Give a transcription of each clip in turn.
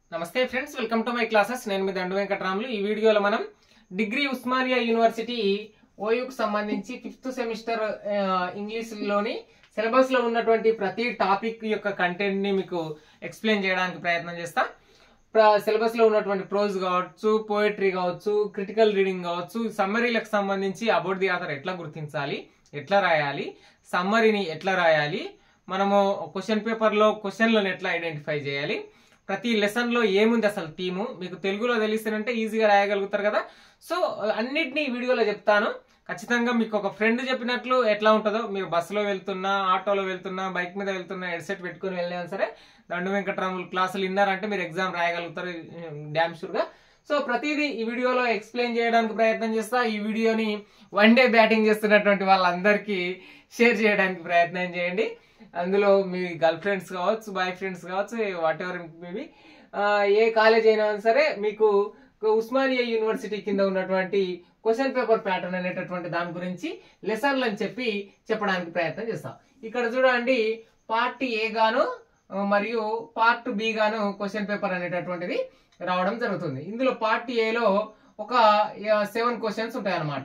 నమస్తే friends welcome to my classes నేను మీ దండు వెంకటరాములు ఈ వీడియోలో మనం డిగ్రీ ఉస్మానియా యూనివర్సిటీ ఓయూకు సంబంధించి ఫిఫ్త్ సెమిస్టర్ ఇంగ్లీష్లోని సిలబస్ లో ఉన్నటువంటి ప్రతి టాపిక్ యొక్క కంటెంట్ ని మీకు ఎక్స్ప్లెయిన్ చేయడానికి ప్రయత్నం చేస్తా సిలబస్ లో ఉన్నటువంటి ప్రోజ్ కావచ్చు పోయిటరీ కావచ్చు క్రిటికల్ రీడింగ్ కావచ్చు సమ్మరీలకు సంబంధించి అబౌట్ ది ఆథర్ ఎట్లా గుర్తించాలి ఎట్లా రాయాలి సమ్మరీని ఎట్లా రాయాలి మనము క్వశ్చన్ పేపర్ లో క్వశ్చన్లను ఎట్లా ఐడెంటిఫై చేయాలి ప్రతి లెసన్ లో ఏముంది అసలు థీము మీకు తెలుగులో తెలిస్తేనంటే ఈజీగా రాయగలుగుతారు కదా సో అన్నిటినీ ఈ వీడియోలో చెప్తాను ఖచ్చితంగా మీకు ఒక ఫ్రెండ్ చెప్పినట్లు ఎట్లా ఉంటుందో మీరు బస్సులో వెళ్తున్నా ఆటోలో వెళ్తున్నా బైక్ మీద వెళ్తున్నా హెడ్సెట్ పెట్టుకుని వెళ్ళినా సరే దండు వెంకటరాములు క్లాసులు విన్నారంటే మీరు ఎగ్జామ్ రాయగలుగుతారు డ్యామ్ షూర్గా సో ప్రతిదీ ఈ వీడియోలో ఎక్స్ప్లెయిన్ చేయడానికి ప్రయత్నం చేస్తా ఈ వీడియోని వన్ డే బ్యాటింగ్ చేస్తున్నటువంటి వాళ్ళందరికీ షేర్ చేయడానికి ప్రయత్నం చేయండి అందులో మీ గర్ల్ ఫ్రెండ్స్ కావచ్చు బాయ్ ఫ్రెండ్స్ కావచ్చు వాట్ ఎవర్ మేబీ ఏ కాలేజ్ అయినా సరే మీకు ఉస్మానియా యూనివర్సిటీ కింద ఉన్నటువంటి క్వశ్చన్ పేపర్ ప్యాటర్న్ అనేటటువంటి దాని గురించి లెసన్లు అని చెప్పి చెప్పడానికి ప్రయత్నం చేస్తాం ఇక్కడ చూడండి పార్ట్ ఏ గాను ఆ, మరియు పార్ట్ బి గాను క్వశ్చన్ పేపర్ అనేటటువంటిది రావడం జరుగుతుంది ఇందులో పార్ట్ ఏలో ఒక సెవెన్ క్వశ్చన్స్ ఉంటాయి అన్నమాట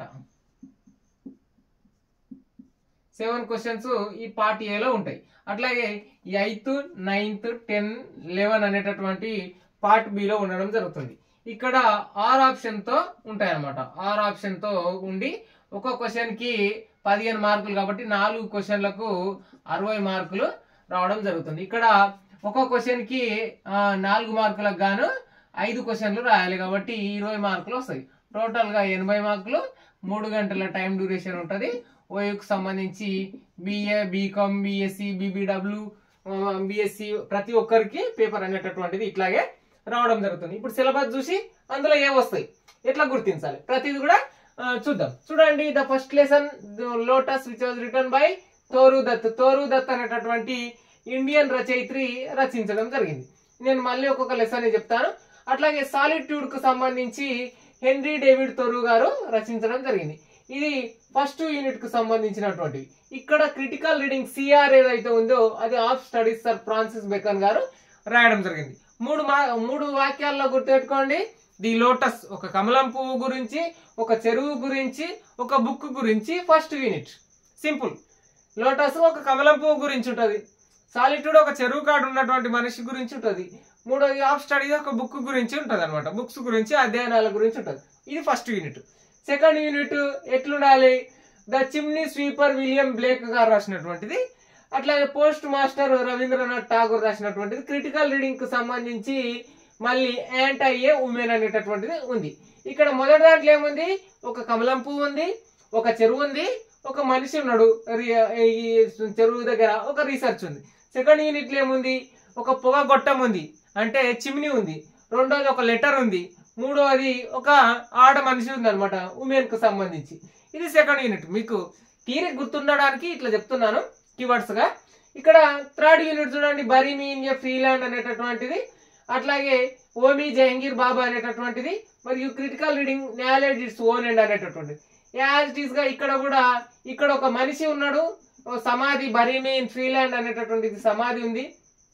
సెవెన్ క్వశ్చన్స్ ఈ పార్ట్ ఏలో ఉంటాయి అట్లాగే ఎయిత్ నైన్త్ టెన్ లెవెన్ అనేటటువంటి పార్ట్ బిలో ఉండడం జరుగుతుంది ఇక్కడ ఆర్ ఆప్షన్ తో ఉంటాయి అనమాట ఆర్ ఆప్షన్ తో ఉండి ఒక క్వశ్చన్ కి పదిహేను మార్కులు కాబట్టి నాలుగు క్వశ్చన్లకు అరవై మార్కులు రావడం జరుగుతుంది ఇక్కడ ఒక క్వశ్చన్ కి ఆ, నాలుగు మార్కులకు గాను ఐదు క్వశ్చన్లు రాయాలి కాబట్టి ఇరవై మార్కులు వస్తాయి టోటల్ గా ఎనభై మార్కులు మూడు గంటల టైం డ్యూరేషన్ ఉంటుంది ఓయూకి సంబంధించి BA BCom BSc BBW BSc ప్రతి ఒక్కరికి పేపర్ అనేటటువంటిది ఇట్లాగే రావడం జరుగుతుంది ఇప్పుడు సిలబస్ చూసి అందులో ఏ వస్తాయి ఎట్లా గుర్తించాలి ప్రతిది కూడా ఆ, చూద్దాం చూడండి the first lesson lotus which was written by Toru Dutt Toru Dutt అనేటటువంటి ఇండియన్ రచయిత్రి రచించడం జరిగింది నేను మళ్ళీ ఒక్కొక్క లెసన్ చెప్తాను అట్లాగే సాలిట్యూడ్ కు సంబంధించి హెన్రీ డేవిడ్ తోరు గారు రచించడం జరిగింది ఇది ఫస్ట్ యూనిట్ కు సంబంధించినటువంటివి ఇక్కడ క్రిటికల్ రీడింగ్ సిఆర్ ఏదైతే ఉందో అది of studies sir Francis Bacon గారు రాయడం జరిగింది మూడు మా మూడు వాక్యాల్లో గుర్తుపెట్టుకోండి ది లోటస్ ఒక కమలం పువ్వు గురించి ఒక చెరువు గురించి ఒక బుక్ గురించి ఫస్ట్ యూనిట్ సింపుల్ లోటస్ ఒక కమలం పువ్వు గురించి ఉంటుంది సాలిట్యూడ్ ఒక చెరువు కాడు ఉన్నటువంటి మనిషి గురించి ఉంటుంది మూడోది ఆఫ్ స్టడీ ఒక బుక్ గురించి ఉంటుంది అనమాట బుక్స్ గురించి అధ్యయనాల గురించి ఉంటుంది ఇది ఫస్ట్ యూనిట్ సెకండ్ యూనిట్ ఎట్లుండాలి the chimney sweeper William Blake గారు రాసినటువంటిది అట్లాగే పోస్ట్ మాస్టర్ రవీంద్రనాథ్ ఠాగూర్ రాసినటువంటిది క్రిటికల్ రీడింగ్ కు సంబంధించి మళ్ళీ యాంటై ఏ ఉమెన్ అనేటటువంటిది ఉంది ఇక్కడ మొదటి దాంట్లో ఏముంది ఒక కమలం పువ్వు ఉంది ఒక చెరువు ఉంది ఒక మనిషి ఉన్నాడు రి- ఈ చెరువు దగ్గర ఒక రీసెర్చ్ ఉంది సెకండ్ యూనిట్ లో ఏముంది ఒక పొగ గొట్టం ఉంది అంటే చిమ్నీ ఉంది రెండోది ఒక లెటర్ ఉంది మూడోది ఒక ఆడ మనిషి ఉంది అనమాట ఉమెన్ కు సంబంధించి ఇది సెకండ్ యూనిట్ మీకు తీరి గుర్తుండడానికి ఇట్లా చెప్తున్నాను కీవర్డ్స్ గా ఇక్కడ థర్డ్ యూనిట్ చూడండి బరీమి ఇండియా ఫ్రీలాండ్ అనేటటువంటిది అట్లాగే ఓమి జహంగీర్ బాబా అనేటటువంటిది మరియు critical reading knowledge its own end అనేటటువంటిది యాజ్ ఇట్ ఈస్ గా ఇక్కడ కూడా ఇక్కడ ఒక మనిషి ఉన్నాడు ఓ సమాధి బరీమి ఇన్ ఫ్రీలాండ్ అనేటటువంటిది సమాధి ఉంది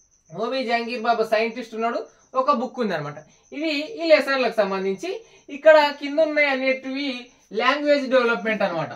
ఓమి జహంగీర్ బాబా సైంటిస్ట్ ఉన్నాడు ఒక బుక్ ఉంది అనమాట ఇవి ఈ లెసన్లకు సంబంధించి ఇక్కడ కింద ఉన్నాయి అనేటివి లాంగ్వేజ్ డెవలప్మెంట్ అన్నమాట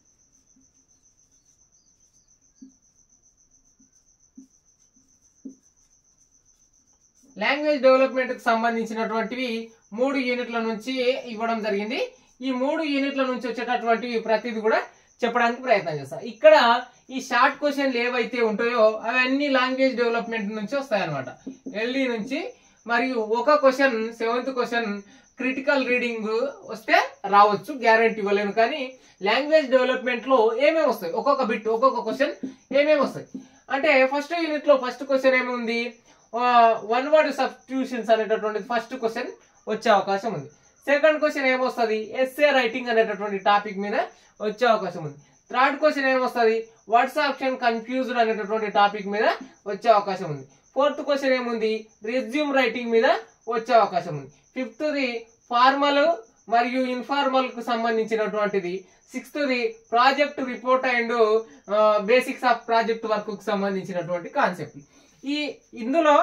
లాంగ్వేజ్ డెవలప్మెంట్ కి సంబంధించినటువంటివి మూడు యూనిట్ల నుంచి ఇవ్వడం జరిగింది ఈ మూడు యూనిట్ల నుంచి వచ్చేటటువంటివి ప్రతిది కూడా చెప్పడానికి ప్రయత్నం చేస్తాం ఇక్కడ ఈ షార్ట్ క్వశ్చన్లు ఏవైతే ఉంటాయో అవన్నీ లాంగ్వేజ్ డెవలప్మెంట్ నుంచి వస్తాయన్నమాట ఎల్డీ నుంచి మరియు ఒక question seventh question critical reading వస్తే రావచ్చు గ్యారంటీ ఇవ్వలేను కానీ లాంగ్వేజ్ డెవలప్మెంట్ లో ఏమేమి వస్తాయి ఒక్కొక్క బిట్ ఒక్కొక్క క్వశ్చన్ ఏమేమి వస్తాయి అంటే ఫస్ట్ యూనిట్ లో ఫస్ట్ క్వశ్చన్ ఏముంది వన్ వర్డ్ సబ్స్టిట్యూషన్స్ అనేటటువంటి ఫస్ట్ క్వశ్చన్ వచ్చే అవకాశం ఉంది సెకండ్ క్వశ్చన్ ఏమొస్తుంది ఎస్ఏ రైటింగ్ అనేటటువంటి టాపిక్ మీద వచ్చే అవకాశం ఉంది థర్డ్ క్వశ్చన్ ఏమొస్తుంది వర్డ్స్ ఆప్షన్ కన్ఫ్యూజ్డ్ అనేటటువంటి టాపిక్ మీద వచ్చే అవకాశం ఉంది ఫోర్త్ క్వశ్చన్ ఏముంది రెజ్యూమ్ రైటింగ్ మీద వచ్చే అవకాశం ఉంది ఫిఫ్త్ ది ఫార్మల్ మరియు ఇన్ఫార్మల్ కు సంబంధించినటువంటిది sixth the project report and basics of project work కు సంబంధించినటువంటి కాన్సెప్ట్ ఈ ఇందులో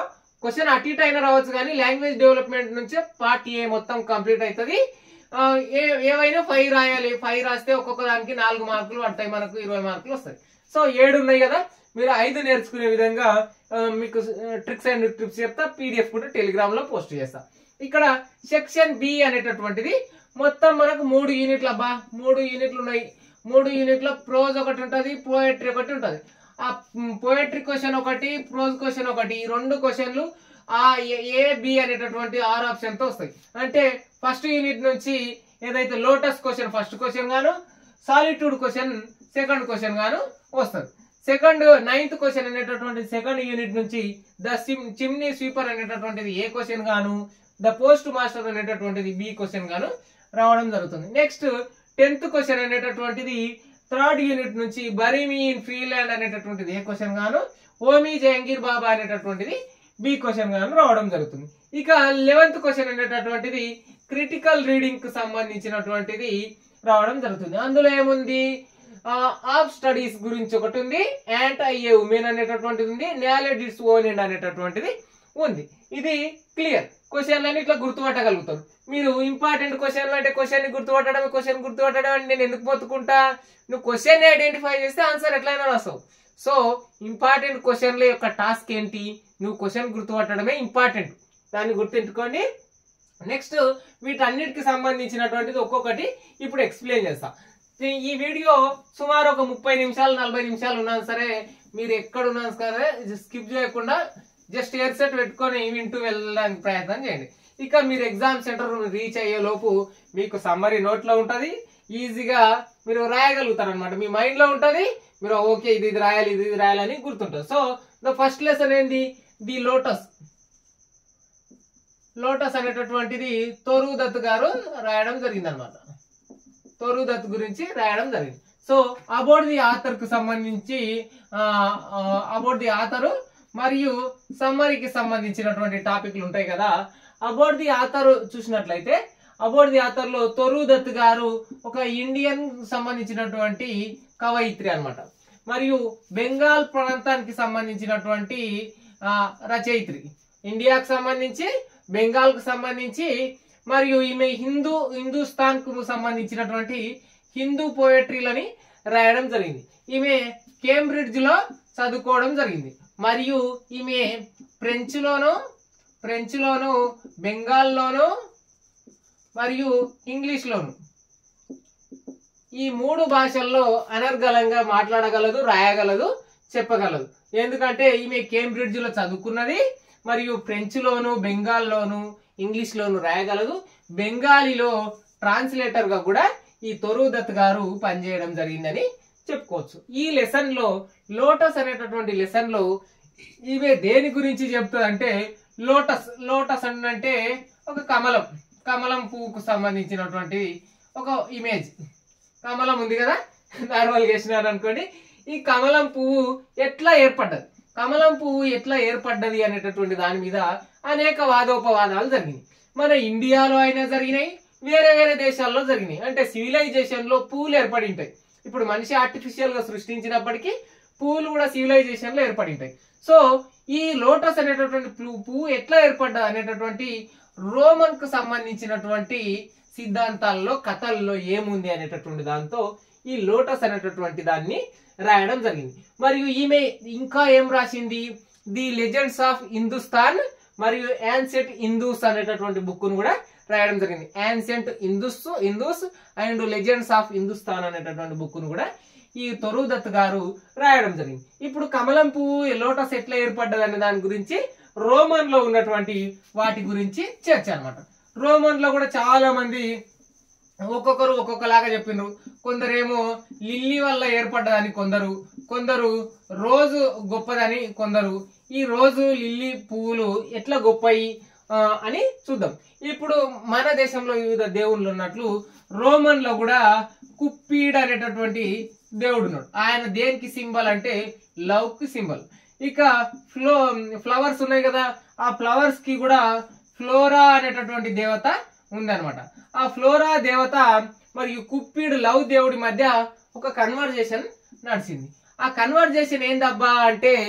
క్వశ్చన్ అటు ఇటు అయినా రావచ్చు కానీ లాంగ్వేజ్ డెవలప్మెంట్ నుంచే పార్ట్ ఏ మొత్తం కంప్లీట్ అవుతుంది ఆ, ఏ ఏవైనా ఫైవ్ రాయాలి ఫైవ్ రాస్తే ఒక్కొక్క దానికి నాలుగు మార్కులు పడతాయి మనకు ఇరవై మార్కులు వస్తాయి సో ఏడు ఉన్నాయి కదా మీరు ఐదు నేర్చుకునే విధంగా ఆ, మీకు ట్రిక్స్ అండ్ ట్రిప్స్ చెప్తా పీడిఎఫ్ కూడా టెలిగ్రామ్ లో పోస్ట్ చేస్తా ఇక్కడ సెక్షన్ బి అనేటటువంటిది మొత్తం మనకు మూడు యూనిట్లు అబ్బా మూడు యూనిట్లు ఉన్నాయి మూడు యూనిట్ల ప్రోజ్ ఒకటి ఉంటది పోయట్రీ ఒకటి ఉంటది ఆ పోయట్రీ క్వశ్చన్ ఒకటి ప్రోజ్ క్వశ్చన్ ఒకటి ఈ రెండు క్వశ్చన్లు ఆ ఏ బి అనేటటువంటి ఆరు ఆప్షన్ తో వస్తాయి అంటే ఫస్ట్ యూనిట్ నుంచి ఏదైతే లోటస్ క్వశ్చన్ ఫస్ట్ క్వశ్చన్ గాను సాలిట్యూడ్ క్వశ్చన్ సెకండ్ క్వశ్చన్ గాను వస్తుంది సెకండ్ నైన్త్ క్వశ్చన్ అనేటటువంటి సెకండ్ యూనిట్ నుంచి ద సిమ్ చిమ్నీ స్వీపర్ అనేటటువంటిది ఏ క్వశ్చన్ గాను ద పోస్ట్ మాస్టర్ అనేటటువంటిది బి క్వశ్చన్ గాను రావడం జరుగుతుంది నెక్స్ట్ టెన్త్ క్వశ్చన్ అనేటటువంటిది థర్డ్ యూనిట్ నుంచి బరీమి ఇన్ ఫ్రీలాండ్ అనేటటువంటిది ఏ క్వశ్చన్ గాను ఓమి జహంగీర్ బాబా అనేటటువంటిది బి క్వశ్చన్ గాను రావడం జరుగుతుంది ఇక లెవెన్త్ క్వశ్చన్ అనేటటువంటిది క్రిటికల్ రీడింగ్ కు సంబంధించినటువంటిది రావడం జరుగుతుంది అందులో ఏముంది ఆఫ్ స్టడీస్ గురించి ఒకటి ఉంది యాంట్ అయ్యే ఉమెన్ అనేటటువంటిది ఉంది నాలెడ్జ్ ఇట్స్ ఓన్ అండ్ అనేటటువంటిది ఉంది ఇది క్లియర్ క్వశ్చన్లని ఇట్లా గుర్తుపట్టగలుగుతారు మీరు ఇంపార్టెంట్ క్వశ్చన్లు అంటే క్వశ్చన్ గుర్తుపట్టడం క్వశ్చన్ గుర్తుపట్టడం అని నేను ఎందుకు మొత్తుకుంటా నువ్వు క్వశ్చన్ ఐడెంటిఫై చేస్తే ఆన్సర్ ఎట్లయినా రాస్తావు సో ఇంపార్టెంట్ క్వశ్చన్ల యొక్క టాస్క్ ఏంటి నువ్వు క్వశ్చన్ గుర్తుపట్టడమే ఇంపార్టెంట్ దాన్ని గుర్తుంచుకోండి నెక్స్ట్ వీటన్నిటికి సంబంధించినటువంటిది ఒక్కొక్కటి ఇప్పుడు ఎక్స్ప్లెయిన్ చేస్తా ఈ- ఈ వీడియో సుమారు ఒక ముప్పై నిమిషాలు నలభై నిమిషాలు ఉన్నా సరే మీరు ఎక్కడ ఉన్నా సరే స్కిప్ చేయకుండా జస్ట్ ఇయర్ సెట్ పెట్టుకొని వింటూ వెళ్ళడానికి ప్రయత్నం చేయండి ఇక మీరు ఎగ్జామ్ సెంటర్ రీచ్ అయ్యే లోపు మీకు సమ్మరీ నోట్లో ఉంటది ఈజీగా మీరు రాయగలుగుతారు అనమాట మీ మైండ్ లో ఉంటది మీరు ఓకే ఇది ఇది రాయాలి ఇది ఇది రాయాలని గుర్తుంటుంది సో ద ఫస్ట్ లెసన్ ఏంది ది లోటస్ లోటస్ అనేటటువంటిది తోరు దత్ గారు రాయడం జరిగింది అనమాట తోరు దత్ గురించి రాయడం జరిగింది సో అబౌట్ ది ఆథర్ కు సంబంధించి అబౌట్ ది ఆథర్ మరియు సమ్మరీకి సంబంధించినటువంటి టాపిక్లు ఉంటాయి కదా అబౌట్ ది ఆథర్ చూసినట్లయితే అబౌట్ ది ఆథర్ లో తొరు దత్ గారు ఒక ఇండియన్ సంబంధించినటువంటి కవయిత్రి అన్నమాట మరియు బెంగాల్ ప్రాంతానికి సంబంధించినటువంటి ఆ, రచయిత్రి ఇండియాకు సంబంధించి బెంగాల్ కు సంబంధించి మరియు ఈమె హిందూ హిందూస్థాన్ కు సంబంధించినటువంటి హిందూ పోయట్రీలని రాయడం జరిగింది ఈమె కేంబ్రిడ్జ్ లో చదువుకోవడం జరిగింది మరియు ఈమె ఫ్రెంచ్ లోను ఫ్రెంచ్ లోను బెంగాల్లోను మరియు ఇంగ్లీష్ లోను ఈ మూడు భాషల్లో అనర్గళంగా మాట్లాడగలదు రాయగలదు చెప్పగలదు ఎందుకంటే ఈమె కేంబ్రిడ్జ్ లో చదువుకున్నది మరియు ఫ్రెంచ్ లోను బెంగాల్లోను ఇంగ్లీష్ లోను రాయగలదు బెంగాలీలో ట్రాన్స్లేటర్ గా కూడా ఈ తొరుదత్ గారు పనిచేయడం జరిగిందని చెప్పుకోవచ్చు ఈ లెసన్ లో లోటస్ అనేటటువంటి లెసన్ లో ఇవే దేని గురించి చెప్తుందంటే లోటస్ లోటస్ అంటే ఒక కమలం కమలం పువ్వుకు సంబంధించినటువంటి ఒక ఇమేజ్ కమలం ఉంది కదా నార్మల్గా వేసినారు అనుకోండి ఈ కమలం పువ్వు ఎట్లా ఏర్పడ్డది కమలం పువ్వు ఎట్లా ఏర్పడ్డది అనేటటువంటి దాని మీద అనేక వాదోపవాదాలు జరిగినాయి మన ఇండియాలో అయినా జరిగినాయి వేరే వేరే దేశాల్లో జరిగినాయి అంటే సివిలైజేషన్ లో పువ్వులు ఏర్పడి ఉంటాయి ఇప్పుడు మనిషి ఆర్టిఫిషియల్ గా సృష్టించినప్పటికీ పువ్వులు కూడా సివిలైజేషన్ లో ఏర్పడి ఉంటాయి సో ఈ లోటస్ అనేటటువంటి పువ్వు పువ్వు ఎట్లా ఏర్పడ్డది అనేటటువంటి రోమన్ కు సంబంధించినటువంటి సిద్ధాంతాల్లో కథల్లో ఏముంది అనేటటువంటి దాంతో ఈ లోటస్ అనేటటువంటి దాన్ని రాయడం జరిగింది మరియు ఈమె ఇంకా ఏం రాసింది ది లెజెండ్స్ ఆఫ్ హిందుస్థాన్ మరియు యాన్సెంట్ హిందూస్ అనేటటువంటి బుక్ ను కూడా రాయడం జరిగింది ancient Hindus Hindus and legends of Hindustan అనేటటువంటి బుక్ ను కూడా ఈ తొరుదత్ గారు రాయడం జరిగింది ఇప్పుడు కమలం పువ్వు లోటస్ ఎట్లా ఏర్పడ్డది అనే దాని గురించి రోమన్ లో ఉన్నటువంటి వాటి గురించి చర్చ అన్నమాట రోమన్ లో కూడా చాలా మంది ఒక్కొక్కరు ఒక్కొక్కలాగా చెప్పిండ్రు కొందరేమో లిల్లీ వల్ల ఏర్పడ్డదని కొందరు కొందరు రోజు గొప్పదని కొందరు ఈ రోజు లిల్లీ పువ్వులు ఎట్లా గొప్పయి ఆ, అని చూద్దాం ఇప్పుడు మన దేశంలో వివిధ దేవుళ్ళు ఉన్నట్లు రోమన్ లో కూడా కుప్పీడ్ అనేటటువంటి దేవుడు ఉన్నాడు ఆయన దేనికి సింబల్ అంటే లవ్ కి సింబల్ ఇక ఫ్లో ఫ్లవర్స్ ఉన్నాయి కదా ఆ ఫ్లవర్స్ కి కూడా ఫ్లోరా అనేటటువంటి దేవత ఉందన్నమాట ఆ ఫ్లోరా దేవత మరియు కుప్పిడు లవ్ దేవుడి మధ్య ఒక కన్వర్జేషన్ నడిచింది ఆ కన్వర్జేషన్ ఏందబ్బా అంటే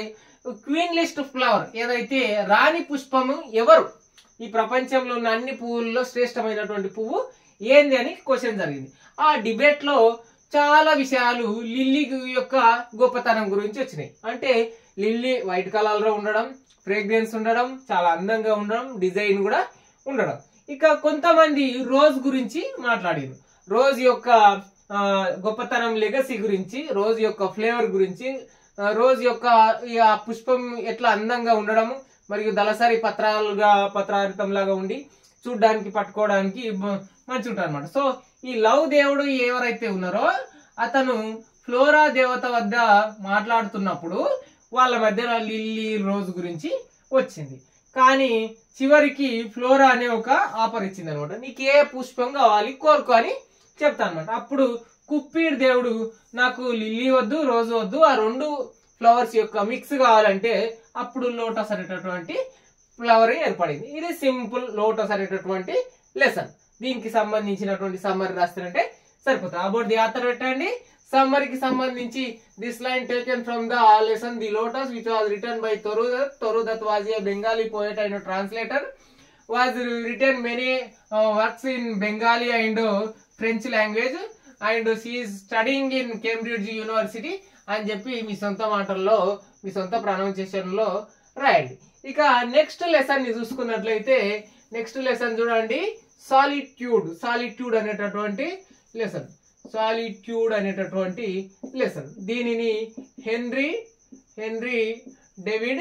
క్వీన్ లిస్ట్ ఫ్లవర్ ఏదైతే రాణి పుష్పము ఎవరు ఈ ప్రపంచంలో ఉన్న అన్ని పువ్వుల్లో శ్రేష్టమైనటువంటి పువ్వు ఏంది అని క్వశ్చన్ జరిగింది ఆ డిబేట్ లో చాలా విషయాలు లిల్లీ యొక్క గొప్పతనం గురించి వచ్చినాయి అంటే లిల్లీ వైట్ కలర్ లో ఉండడం ఫ్రేగ్రెన్స్ ఉండడం చాలా అందంగా ఉండడం డిజైన్ కూడా ఉండడం ఇక కొంతమంది రోజ్ గురించి మాట్లాడారు రోజ్ యొక్క ఆ, గొప్పతనం లెగసీ గురించి రోజ్ యొక్క ఫ్లేవర్ గురించి ఆ, రోజ్ యొక్క ఈ ఆ పుష్పం ఎట్లా అందంగా ఉండడము మరియు దళసరి పత్రాలుగా పత్రారితంలాగా ఉండి చూడ్డానికి పట్టుకోవడానికి బ- మంచిగా ఉంటుంది అనమాట సో ఈ లవ్ దేవుడు ఎవరైతే ఉన్నారో అతను ఫ్లోరా దేవత వద్ద మాట్లాడుతున్నప్పుడు వాళ్ళ మధ్యన లిల్లీ రోజ్ గురించి వచ్చింది కానీ చివరికి ఫ్లోరా అనే ఒక ఆఫర్ ఇచ్చింది అనమాట నీకు ఏ పుష్పం కావాలి కోరుకో అని చెప్తా అనమాట అప్పుడు కుప్పీడ్ దేవుడు నాకు లిల్లీ వద్దు రోజు వద్దు ఆ రెండు ఫ్లవర్స్ యొక్క మిక్స్ కావాలంటే అప్పుడు లోటస్ అనేటటువంటి ఫ్లవర్ ఏర్పడింది ఇది సింపుల్ లోటస్ అనేటటువంటి లెసన్ దీనికి సంబంధించినటువంటి సమ్మర్ రాస్తారంటే సరిపోతుంది అబౌట్ ది ఆథర్ పెట్టండి సమ్మర్ కి సంబంధించి this line taken from the lesson the lotus which was written by తొరుదత్ తొరుదత్ was a Bengali poet and translator was return many works in Bengali and French language and she studying in Cambridge university అని చెప్పి మీ సొంత మాటల్లో మీ సొంత pronunciation లో రాయండి ఇక next lesson ని చూసుకున్నట్లయితే నెక్స్ట్ లెసన్ చూడండి సాలిట్యూడ్ సాలిట్యూడ్ అనేటటువంటి లెసన్ సాలిట్యూడ్ అనేటటువంటి లెసన్ దీనిని Henry Henry David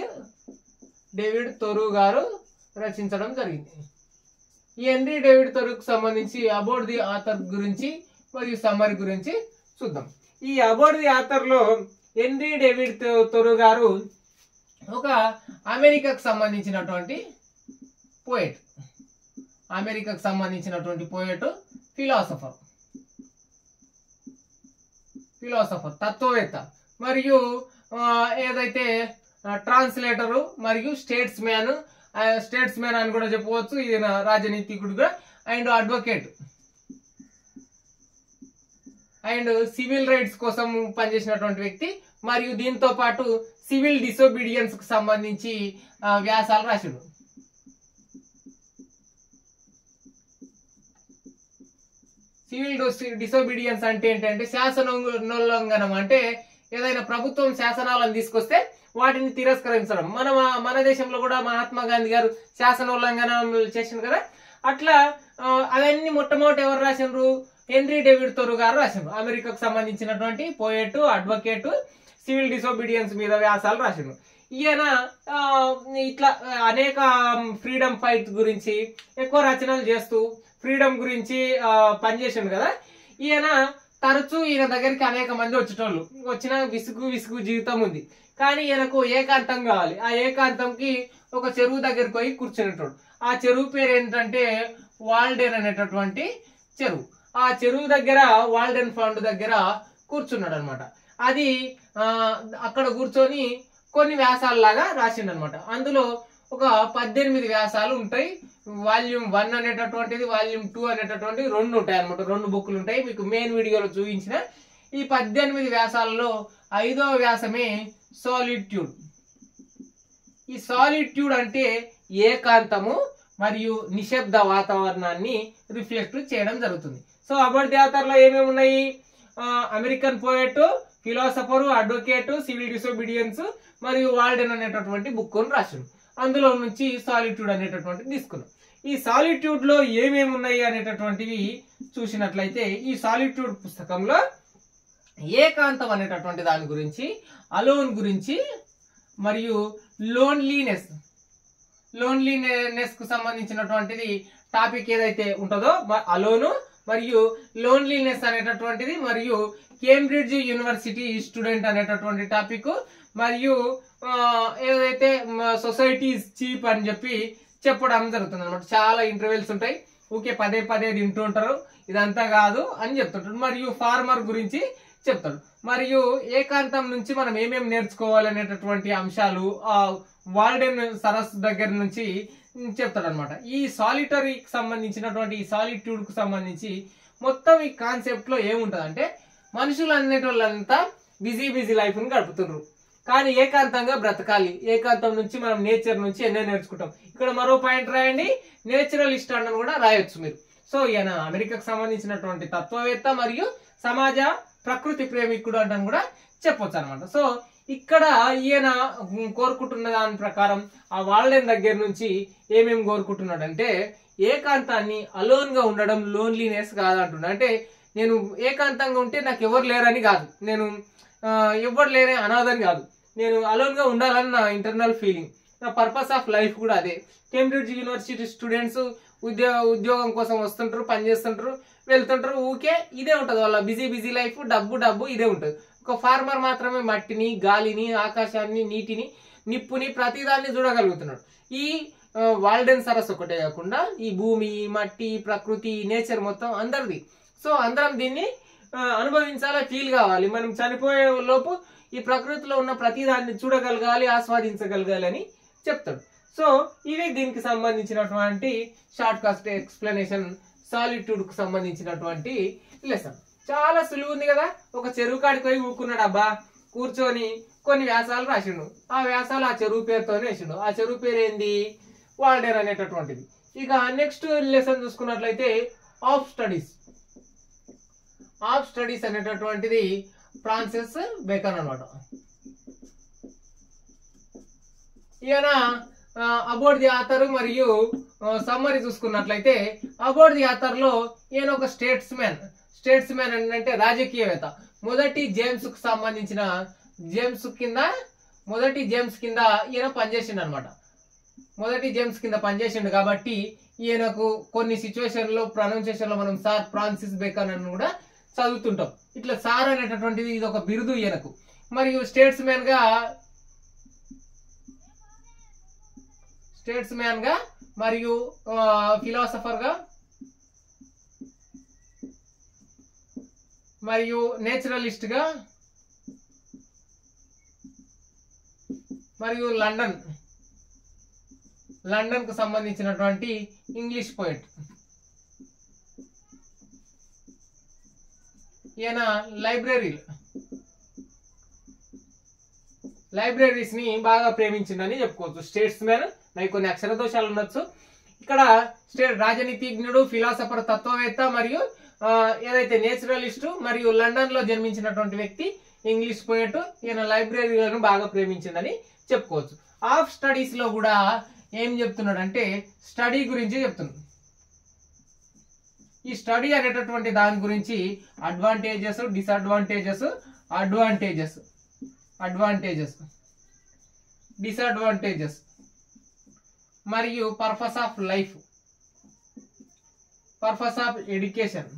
David Thoreau గారు రచించడం జరిగింది ఈ హెన్రీ డేవిడ్ తొరుకు సంబంధించి అబౌట్ ది ఆథర్ గురించి మరియు సమ్మర్ గురించి చూద్దాం ఈ అబౌట్ ది ఆథర్ లో హెన్రీ డేవిడ్ తొ- తొరు గారు ఒక అమెరికాకు సంబంధించినటువంటి పోయట్ అమెరికాకు సంబంధించినటువంటి పోయట్ ఫిలాసఫర్ ఫిలాసఫర్ తత్వవేత్త మరియు ఆ, ఏదైతే ట్రాన్స్లేటరు మరియు స్టేట్స్ మ్యాన్ స్టేట్స్ మ్యాన్ అని కూడా చెప్పవచ్చు ఇది నా రాజనీతికుడుగా and advocate and civil rights కోసం పనిచేసినటువంటి వ్యక్తి మరియు దీంతో పాటు సివిల్ డిసోబీడియన్స్ కు సంబంధించి ఆ, వ్యాసాలు రాశాడు సివిల్ డిసోబీడియన్స్ అంటే ఏంటంటే శాసనోల్లంఘనం అంటే ఏదైనా ప్రభుత్వం శాసనాలను తీసుకొస్తే వాటిని తిరస్కరించడం మన మన దేశంలో కూడా మహాత్మా గాంధీ గారు శాసనోల్లంఘనం చేసిండు కదా అట్లా ఆ, అవన్నీ మొట్టమొదటి ఎవరు రాసిండ్రు హెన్రీ డేవిడ్ తొరు గారు రాసిండ్రు అమెరికాకు సంబంధించినటువంటి పోయేట్ అడ్వకేట్ సివిల్ డిసోబీడియన్స్ మీద వ్యాసాలు రాసిండ్రు ఈయన ఆ, ఇట్లా అనేక ఫ్రీడమ్ ఫైట్ గురించి ఎక్కువ రచనలు చేస్తూ ఫ్రీడమ్ గురించి ఆ, పనిచేసిండు కదా ఈయన తరచూ ఈయన దగ్గరికి అనేక మంది వచ్చేటోళ్ళు వచ్చిన విసుగు విసుగు జీవితం ఉంది కానీ ఈయనకు ఏకాంతం కావాలి ఆ ఏకాంతంకి ఒక చెరువు దగ్గరికి పోయి కూర్చునేటోడు ఆ చెరువు పేరు ఏంటంటే వాల్డెన్ అనేటటువంటి చెరువు ఆ చెరువు దగ్గర వాల్డెన్ ఫండ్ దగ్గర కూర్చున్నాడు అనమాట అది ఆ, అక్కడ కూర్చొని కొన్ని వ్యాసాలలాగా రాసిండు అనమాట అందులో ఒక పద్దెనిమిది వ్యాసాలు ఉంటాయి వాల్యూమ్ వన్ అనేటటువంటిది వాల్యూమ్ టూ అనేటటువంటి రెండు ఉంటాయి అనమాట రెండు బుక్లు ఉంటాయి మీకు మెయిన్ వీడియోలో చూపించిన ఈ పద్దెనిమిది వ్యాసాలలో ఐదవ వ్యాసమే సాలిట్యూడ్ ఈ సాలిట్యూడ్ అంటే ఏకాంతము మరియు నిశ్శబ్ద వాతావరణాన్ని రిఫ్లెక్ట్ చేయడం జరుగుతుంది సో అబౌట్ ది ఆథర్ లో ఏమేమి ఉన్నాయి American poet philosopher advocate civil disobedience మరియు వాల్డెన్ అనేటటువంటి బుక్ రాసిండు అందులో నుంచి సాలిట్యూడ్ అనేటటువంటిది తీసుకున్నాం ఈ సాలిట్యూడ్ లో ఏమేమి ఉన్నాయి అనేటటువంటివి చూసినట్లయితే ఈ సాలిట్యూడ్ పుస్తకంలో ఏకాంతం అనేటటువంటి దాని గురించి అలోన్ గురించి మరియు లోన్లీనెస్ లోన్లీనెస్ కు సంబంధించినటువంటిది టాపిక్ ఏదైతే ఉంటుందో అలోను మరియు లోన్లీనెస్ అనేటటువంటిది మరియు కేంబ్రిడ్జ్ యూనివర్సిటీ స్టూడెంట్ అనేటటువంటి టాపిక్ మరియు ఆ, ఏదైతే సొసైటీ చీప్ అని చెప్పి చెప్పడం జరుగుతుంది అనమాట చాలా ఇంటర్వ్యూస్ ఉంటాయి ఓకే పదే పదే తింటూ ఉంటారు ఇదంతా కాదు అని చెప్తుంటారు మరియు ఫార్మర్ గురించి చెప్తాడు మరియు ఏకాంతం నుంచి మనం ఏమేమి నేర్చుకోవాలి అనేటటువంటి అంశాలు ఆ వాల్డెన్ సరస్సు దగ్గర నుంచి చెప్తాడు అనమాట ఈ సాలిటరీకి సంబంధించినటువంటి ఈ సాలిట్యూడ్ కు సంబంధించి మొత్తం ఈ కాన్సెప్ట్ లో ఏముంటది అంటే మనుషులు అనేటోళ్ళంతా బిజీ బిజీ లైఫ్ ని గడుపుతున్నారు కానీ ఏకాంతంగా బ్రతకాలి ఏకాంతం నుంచి మనం నేచర్ నుంచి ఎన్నో నేర్చుకుంటాం ఇక్కడ మరో పాయింట్ రాయండి నేచురలిస్ట్ అన్నది కూడా రాయొచ్చు మీరు సో ఈయన అమెరికాకు సంబంధించినటువంటి తత్వవేత్త మరియు సమాజ ప్రకృతి ప్రేమికుడు అంటని కూడా చెప్పొచ్చు అనమాట సో ఇక్కడ ఈయన కోరుకుంటున్న దాని ప్రకారం ఆ వాళ్ళని దగ్గర నుంచి ఏమేమి కోరుకుంటున్నాడంటే ఏకాంతాన్ని అలోన్ గా ఉండడం లోన్లీనెస్ కాదంటున్నా అంటే నేను ఏకాంతంగా ఉంటే నాకు ఎవరు లేరని కాదు నేను ఆ, ఎవరు లేరే అనాథని కాదు నేను అలోన్ గా ఉండాలని నా ఇంటర్నల్ ఫీలింగ్ నా పర్పస్ ఆఫ్ లైఫ్ కూడా అదే కేంబ్రిడ్జ్ యూనివర్సిటీ స్టూడెంట్స్ ఉద్యోగ ఉద్యోగం కోసం వస్తుంటారు పని చేస్తుంటారు వెళ్తుంటారు ఊకే ఇదే ఉంటుంది వాళ్ళ బిజీ బిజీ లైఫ్ డబ్బు డబ్బు ఇదే ఉంటుంది ఒక ఫార్మర్ మాత్రమే మట్టిని గాలిని ఆకాశాన్ని నీటిని నిప్పుని ప్రతిదాన్ని చూడగలుగుతున్నాడు ఈ ఆ, వాల్డెన్ సరస్సు ఒకటే కాకుండా ఈ భూమి మట్టి ప్రకృతి నేచర్ మొత్తం అందరిది సో అందరం దీన్ని ఆ, అనుభవించాలా ఫీల్ కావాలి మనం చనిపోయే లోపు ఈ ప్రకృతిలో ఉన్న ప్రతి దాన్ని చూడగలగాలి ఆస్వాదించగలగాలి అని చెప్తాడు సో ఇది దీనికి సంబంధించినటువంటి షార్ట్ కాస్ట్ ఎక్స్ప్లెనేషన్ సాలిట్యూడ్ కు సంబంధించినటువంటి లెసన్ చాలా సులువు ఉంది కదా ఒక చెరువు కాడికి పోయి ఊరుకున్నాడు అబ్బా కూర్చొని కొన్ని వ్యాసాలు రాసిండు ఆ వ్యాసాలు ఆ చెరువు పేరుతోనే వేసిండు ఆ చెరువు పేరు ఏంది వాల్డేర్ అనేటటువంటిది ఇక నెక్స్ట్ లెసన్ చూసుకున్నట్లయితే ఆఫ్ స్టడీస్ ఆఫ్ స్టడీస్ అనేటటువంటిది ఫ్రాన్సిస్ బేకన్ అనమాట ఈయన అబౌట్ ది ఆథర్ మరియు సమ్మరీ చూసుకున్నట్లయితే అబౌట్ ది ఆథర్ లో ఈయన ఒక స్టేట్స్ మ్యాన్ స్టేట్స్ మ్యాన్ అంటే రాజకీయవేత్త మొదటి జేమ్స్ కు సంబంధించిన జేమ్స్ కింద మొదటి జేమ్స్ కింద ఈయన పనిచేసిండు అనమాట మొదటి జేమ్స్ కింద పనిచేసిండు కాబట్టి ఈయనకు కొన్ని సిచ్యువేషన్ లో ప్రొనౌన్సియేషన్ లో మనం సార్ ఫ్రాన్సిస్ బేకన్ అని కూడా చదువుతుంటాం ఇట్లా సార్ అనేటటువంటిది ఇది ఒక బిరుదు ఈయనకు మరియు స్టేట్స్ మ్యాన్ గా స్టేట్స్ మ్యాన్ గా మరియు ఫిలాసఫర్ గా మరియు నేచురలిస్ట్ గా మరియు లండన్ లండన్ కు సంబంధించినటువంటి ఇంగ్లీష్ పోయిట్ ఈయన లైబ్రరీ లైబ్రరీస్ ని బాగా ప్రేమించిందని చెప్పుకోవచ్చు స్టేట్స్ మ్యాన్ నాకు కొన్ని అక్షర దోషాలు ఉండొచ్చు ఇక్కడ స్టేట్ రాజనీతిజ్ఞుడు ఫిలాసఫర్ తత్వవేత్త మరియు ఆ, ఏదైతే నేచురలిస్ట్ మరియు లండన్ లో జన్మించినటువంటి వ్యక్తి ఇంగ్లీష్ పోయేట్ ఈయన లైబ్రరీలను బాగా ప్రేమించిందని చెప్పుకోవచ్చు ఆఫ్ స్టడీస్ లో కూడా ఏం చెప్తున్నాడు అంటే స్టడీ గురించి చెప్తున్నాడు ఈ స్టడీ అనేటటువంటి దాని గురించి advantages disadvantages advantages advantages disadvantages మరియు purpose of life purpose of education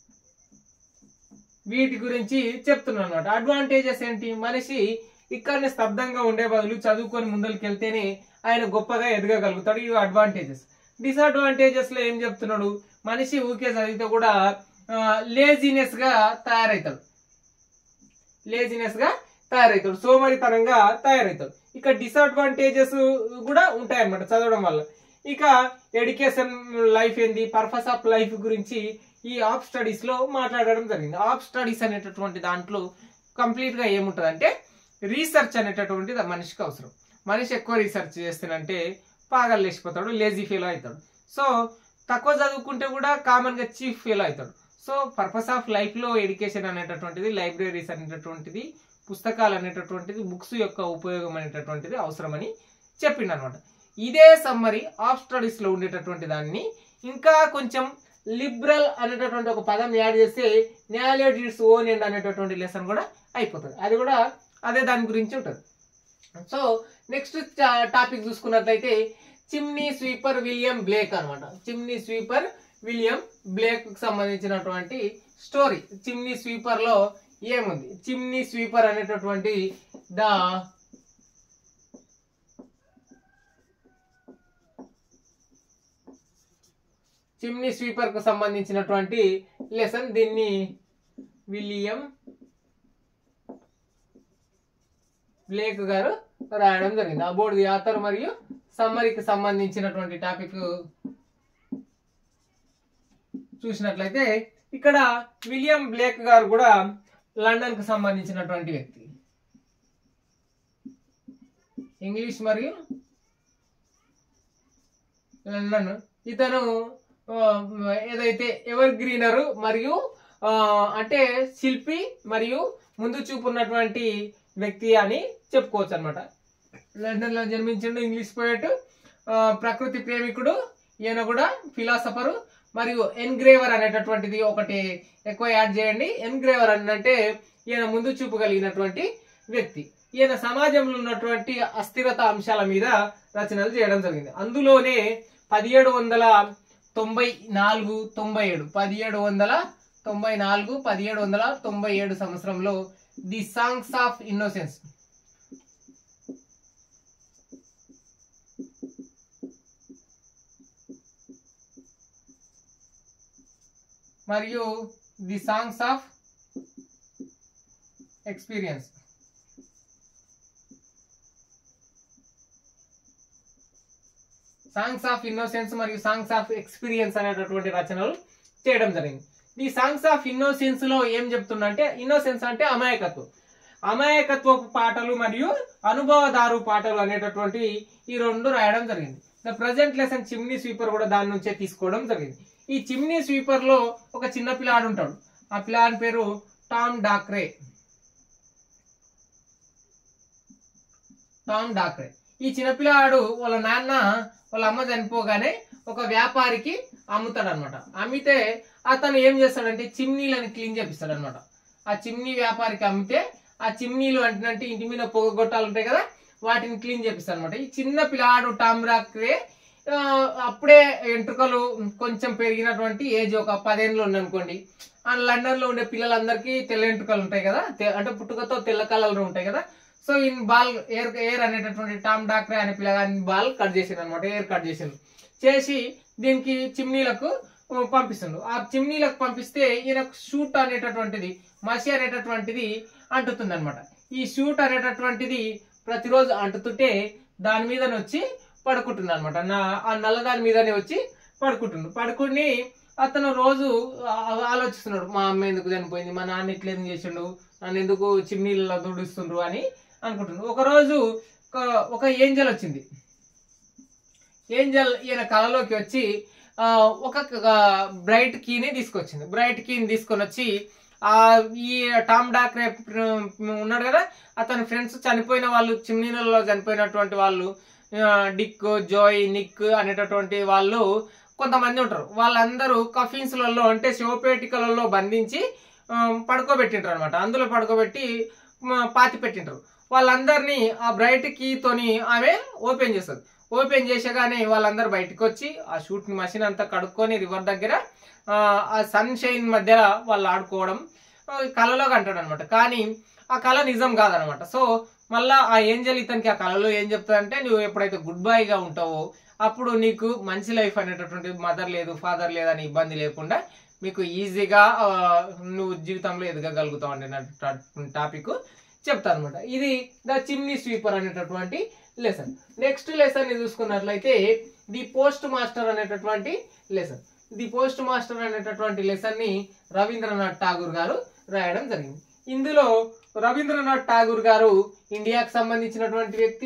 వీటి గురించి చెప్తున్నాను అనమాట అడ్వాంటేజెస్ ఏంటి మనిషి ఇక్కడనే స్తబ్దంగా ఉండే బదులు చదువుకొని ముందరికి వెళ్తేనే ఆయన గొప్పగా ఎదగగలుగుతాడు ఇవి అడ్వాంటేజెస్ డిసడ్వాంటేజెస్ లో ఏం చెప్తున్నాడు మనిషి ఊకే చదివితే కూడా లేజినెస్ గా తయారవుతాడు లేజినెస్ గా తయారవుతాడు సోమరితనంగా తయారవుతాడు ఇక డిసడ్వాంటేజెస్ కూడా ఉంటాయి అన్నమాట చదవడం వల్ల ఇక ఎడ్యుకేషన్ లైఫ్ ఏంది పర్పస్ ఆఫ్ లైఫ్ గురించి ఈ ఆఫ్ స్టడీస్ లో మాట్లాడడం జరిగింది ఆఫ్ స్టడీస్ అనేటటువంటి దాంట్లో కంప్లీట్ గా ఏముంటది అంటే రీసెర్చ్ అనేటటువంటిది మనిషికి అవసరం మనిషి ఎక్కువ రీసెర్చ్ చేస్తానంటే పాగలు లేచిపోతాడు లేజీ ఫీల్ అవుతాడు సో తక్కువ చదువుకుంటే కూడా కామన్ గా చీఫ్ ఫీల్ అవుతాడు సో పర్పస్ ఆఫ్ లైఫ్ లో ఎడ్యుకేషన్ అనేటటువంటిది లైబ్రరీస్ అనేటటువంటిది పుస్తకాలు అనేటటువంటిది బుక్స్ యొక్క ఉపయోగం అనేటటువంటిది అవసరమని చెప్పిండు అనమాట ఇదే సమ్మరి ఆఫ్ స్టడీస్ లో ఉండేటటువంటి దాన్ని ఇంకా కొంచెం లిబరల్ అనేటటువంటి ఒక పదం యాడ్ చేస్తే న్యాలెడ్జ్ ఇట్స్ ఓన్ ఎండ్ అనేటటువంటి లెసన్ కూడా అయిపోతుంది అది కూడా అదే దాని గురించి ఉంటుంది సో నెక్స్ట్ టాపిక్ చూసుకున్నట్లయితే చిమ్నీ స్వీపర్ విలియం బ్లేక్ అన్నమాట చిమ్నీ స్వీపర్ విలియం బ్లేక్ కు సంబంధించినటువంటి స్టోరీ చిమ్నీ స్వీపర్ లో ఏముంది చిమ్నీ స్వీపర్ అనేటటువంటి ద చిమ్నీ స్వీపర్ కు సంబంధించినటువంటి లెసన్ దీన్ని విలియం బ్లేక్ గారు రాయడం జరిగింది అబౌట్ ది ఆథర్ మరియు సమ్మరీకి సంబంధించినటువంటి టాపిక్ చూసినట్లయితే ఇక్కడ విలియం బ్లేక్ గారు కూడా లండన్ కు సంబంధించినటువంటి వ్యక్తి ఇంగ్లీష్ మరియు లండన్ ఇతను ఆ, ఏదైతే ఎవర్ గ్రీనర్ మరియు ఆ, అంటే శిల్పి మరియు ముందు చూపు ఉన్నటువంటి వ్యక్తి అని చెప్పుకోవచ్చు అనమాట లండన్ లో జన్మించిండు ఇంగ్లీష్ పోయట్ ప్రకృతి ప్రేమికుడు ఈయన కూడా ఫిలాసఫరు మరియు ఎన్గ్రేవర్ అనేటటువంటిది ఒకటి ఎక్కువ యాడ్ చేయండి ఎన్గ్రేవర్ అంటే ఈయన ముందు చూపు కలిగినటువంటి వ్యక్తి ఈయన సమాజంలో ఉన్నటువంటి అస్థిరత అంశాల మీద రచనలు చేయడం జరిగింది అందులోనే పదిహేడు వందల తొంభై నాలుగు తొంభై ఏడు పదిహేడు వందల తొంభై నాలుగు పదిహేడు వందల తొంభై ఏడు సంవత్సరంలో ది సాంగ్స్ ఆఫ్ ఇన్నోసెన్స్ మరియు the songs of experience songs of innocence మరియు సాంగ్స్ ఆఫ్ ఎక్స్పీరియన్స్ అనేటటువంటి రచనలు చేయడం జరిగింది ఈ సాంగ్స్ ఆఫ్ ఇన్నోసెన్స్ లో ఏం చెప్తున్నా అంటే ఇన్నోసెన్స్ అంటే అమాయకత్వం అమాయకత్వపు పాటలు మరియు అనుభవదారు పాటలు అనేటటువంటి ఈ రెండు రాయడం జరిగింది the present lesson chimney sweeper కూడా దాని నుంచే తీసుకోవడం జరిగింది ఈ చిమ్నీ స్వీపర్ లో ఒక చిన్న పిల్లాడు ఉంటాడు ఆ పిల్లాడి పేరు టామ్ డాక్రే టామ్ డాక్రే ఈ చిన్నపిల్లాడు వాళ్ళ నాన్న వాళ్ళ అమ్మ చనిపోగానే ఒక వ్యాపారికి అమ్ముతాడు అనమాట అమ్మితే అతను ఏం చేస్తాడంటే చిమ్నీలను క్లీన్ చేపిస్తాడు అనమాట ఆ చిమ్నీ వ్యాపారికి అమ్మితే ఆ చిమ్నీలు అంటే ఇంటి మీద పొగగొట్టాలు ఉంటాయి కదా వాటిని క్లీన్ చేపిస్తాడు అనమాట ఈ చిన్న పిల్లాడు టామ్ డాక్రే ఆ, అప్పుడే వెంట్రుకలు కొంచెం పెరిగినటువంటి ఏజ్ ఒక పదేళ్ళు ఉందనుకోండి ఆ లండన్ లో ఉండే పిల్లలందరికీ తెల్ల వెంట్రుకలు ఉంటాయి కదా తె- అంటే పుట్టుకతో తెల్ల కలర్ ఉంటాయి కదా సో ఇన్ బాల్ ఎయిర్ ఎయిర్ అనేటటువంటి టామ్ డాక్రే అనే పిల్లగాని బాల్ కట్ చేసిండు అనమాట ఎయిర్ కట్ చేసిండు చేసి దీనికి చిమ్నీలకు ఆ, పంపిస్తుండు ఆ చిమ్నీలకు పంపిస్తే ఈయన షూట్ అనేటటువంటిది మసి అనేటటువంటిది అంటుతుంది అనమాట ఈ షూట్ అనేటటువంటిది ప్రతిరోజు అంటుతుంటే దాని మీదనే వచ్చి పడుకుంటుంది అనమాట నా ఆ నల్ల దాని మీదనే వచ్చి పడుకుంటుండు పడుకుని అతను రోజు ఆ- ఆలోచిస్తున్నాడు మా అమ్మ ఎందుకు చనిపోయింది మా నాన్న ఇట్లా ఎందుకు చేసిండు నన్ను ఎందుకు చిమ్నీళ్ళలో దుడుస్తుండ్రు అని అనుకుంటుండు ఒక రోజు ఒక- ఒక ఏంజల్ వచ్చింది ఏంజల్ ఈయన కళలోకి వచ్చి ఆ, ఒక బ్రైట్ కీని తీసుకొచ్చింది బ్రైట్ కీని తీసుకొని వచ్చి ఆ ఈ టామ్ డాక్రే ఉన్నాడు కదా అతని ఫ్రెండ్స్ చనిపోయిన వాళ్ళు చిమ్నీలలో చనిపోయినటువంటి వాళ్ళు ఆ, డిక్ జోయ్ నిక్ అనేటటువంటి వాళ్ళు కొంతమంది ఉంటారు వాళ్ళందరూ కఫీన్స్లలో అంటే శివపేటికలలో బంధించి ఆ, పడుకోబెట్టింటారు అనమాట అందులో పడుకోబెట్టి మ, పాతి పెట్టింటారు వాళ్ళందరినీ ఆ బ్రైట్ కీతోని ఆమె ఓపెన్ చేస్తుంది ఓపెన్ చేసగానే వాళ్ళందరూ బయటకు వచ్చి ఆ షూట్ మషిన్ అంతా కడుక్కొని రివర్ దగ్గర ఆ, ఆ సన్ షైన్ మధ్యలో వాళ్ళు ఆడుకోవడం ఆ, కలలో కంటాడు అనమాట కానీ ఆ కళ నిజం కాదనమాట సో మళ్ళా ఆ ఏంజల్ ఇతనికి ఆ కళలో ఏం చెప్తాడంటే నువ్వు ఎప్పుడైతే గుడ్ బై గా ఉంటావో అప్పుడు నీకు మంచి లైఫ్ అనేటటువంటి మదర్ లేదు ఫాదర్ లేదని ఇబ్బంది లేకుండా మీకు ఈజీగా ఆ, నువ్వు జీవితంలో ఎదగగలుగుతావు అనే టాపిక్ చెప్తా అనమాట ఇది ద చిమ్నీ స్వీపర్ అనేటటువంటి లెసన్ నెక్స్ట్ లెసన్ ని చూసుకున్నట్లయితే ది పోస్ట్ మాస్టర్ అనేటటువంటి లెసన్ ది పోస్ట్ మాస్టర్ అనేటటువంటి లెసన్ ని రవీంద్రనాథ్ ఠాగూర్ గారు రాయడం జరిగింది ఇందులో రవీంద్రనాథ్ ఠాగూర్ గారు ఇండియాకు సంబంధించినటువంటి వ్యక్తి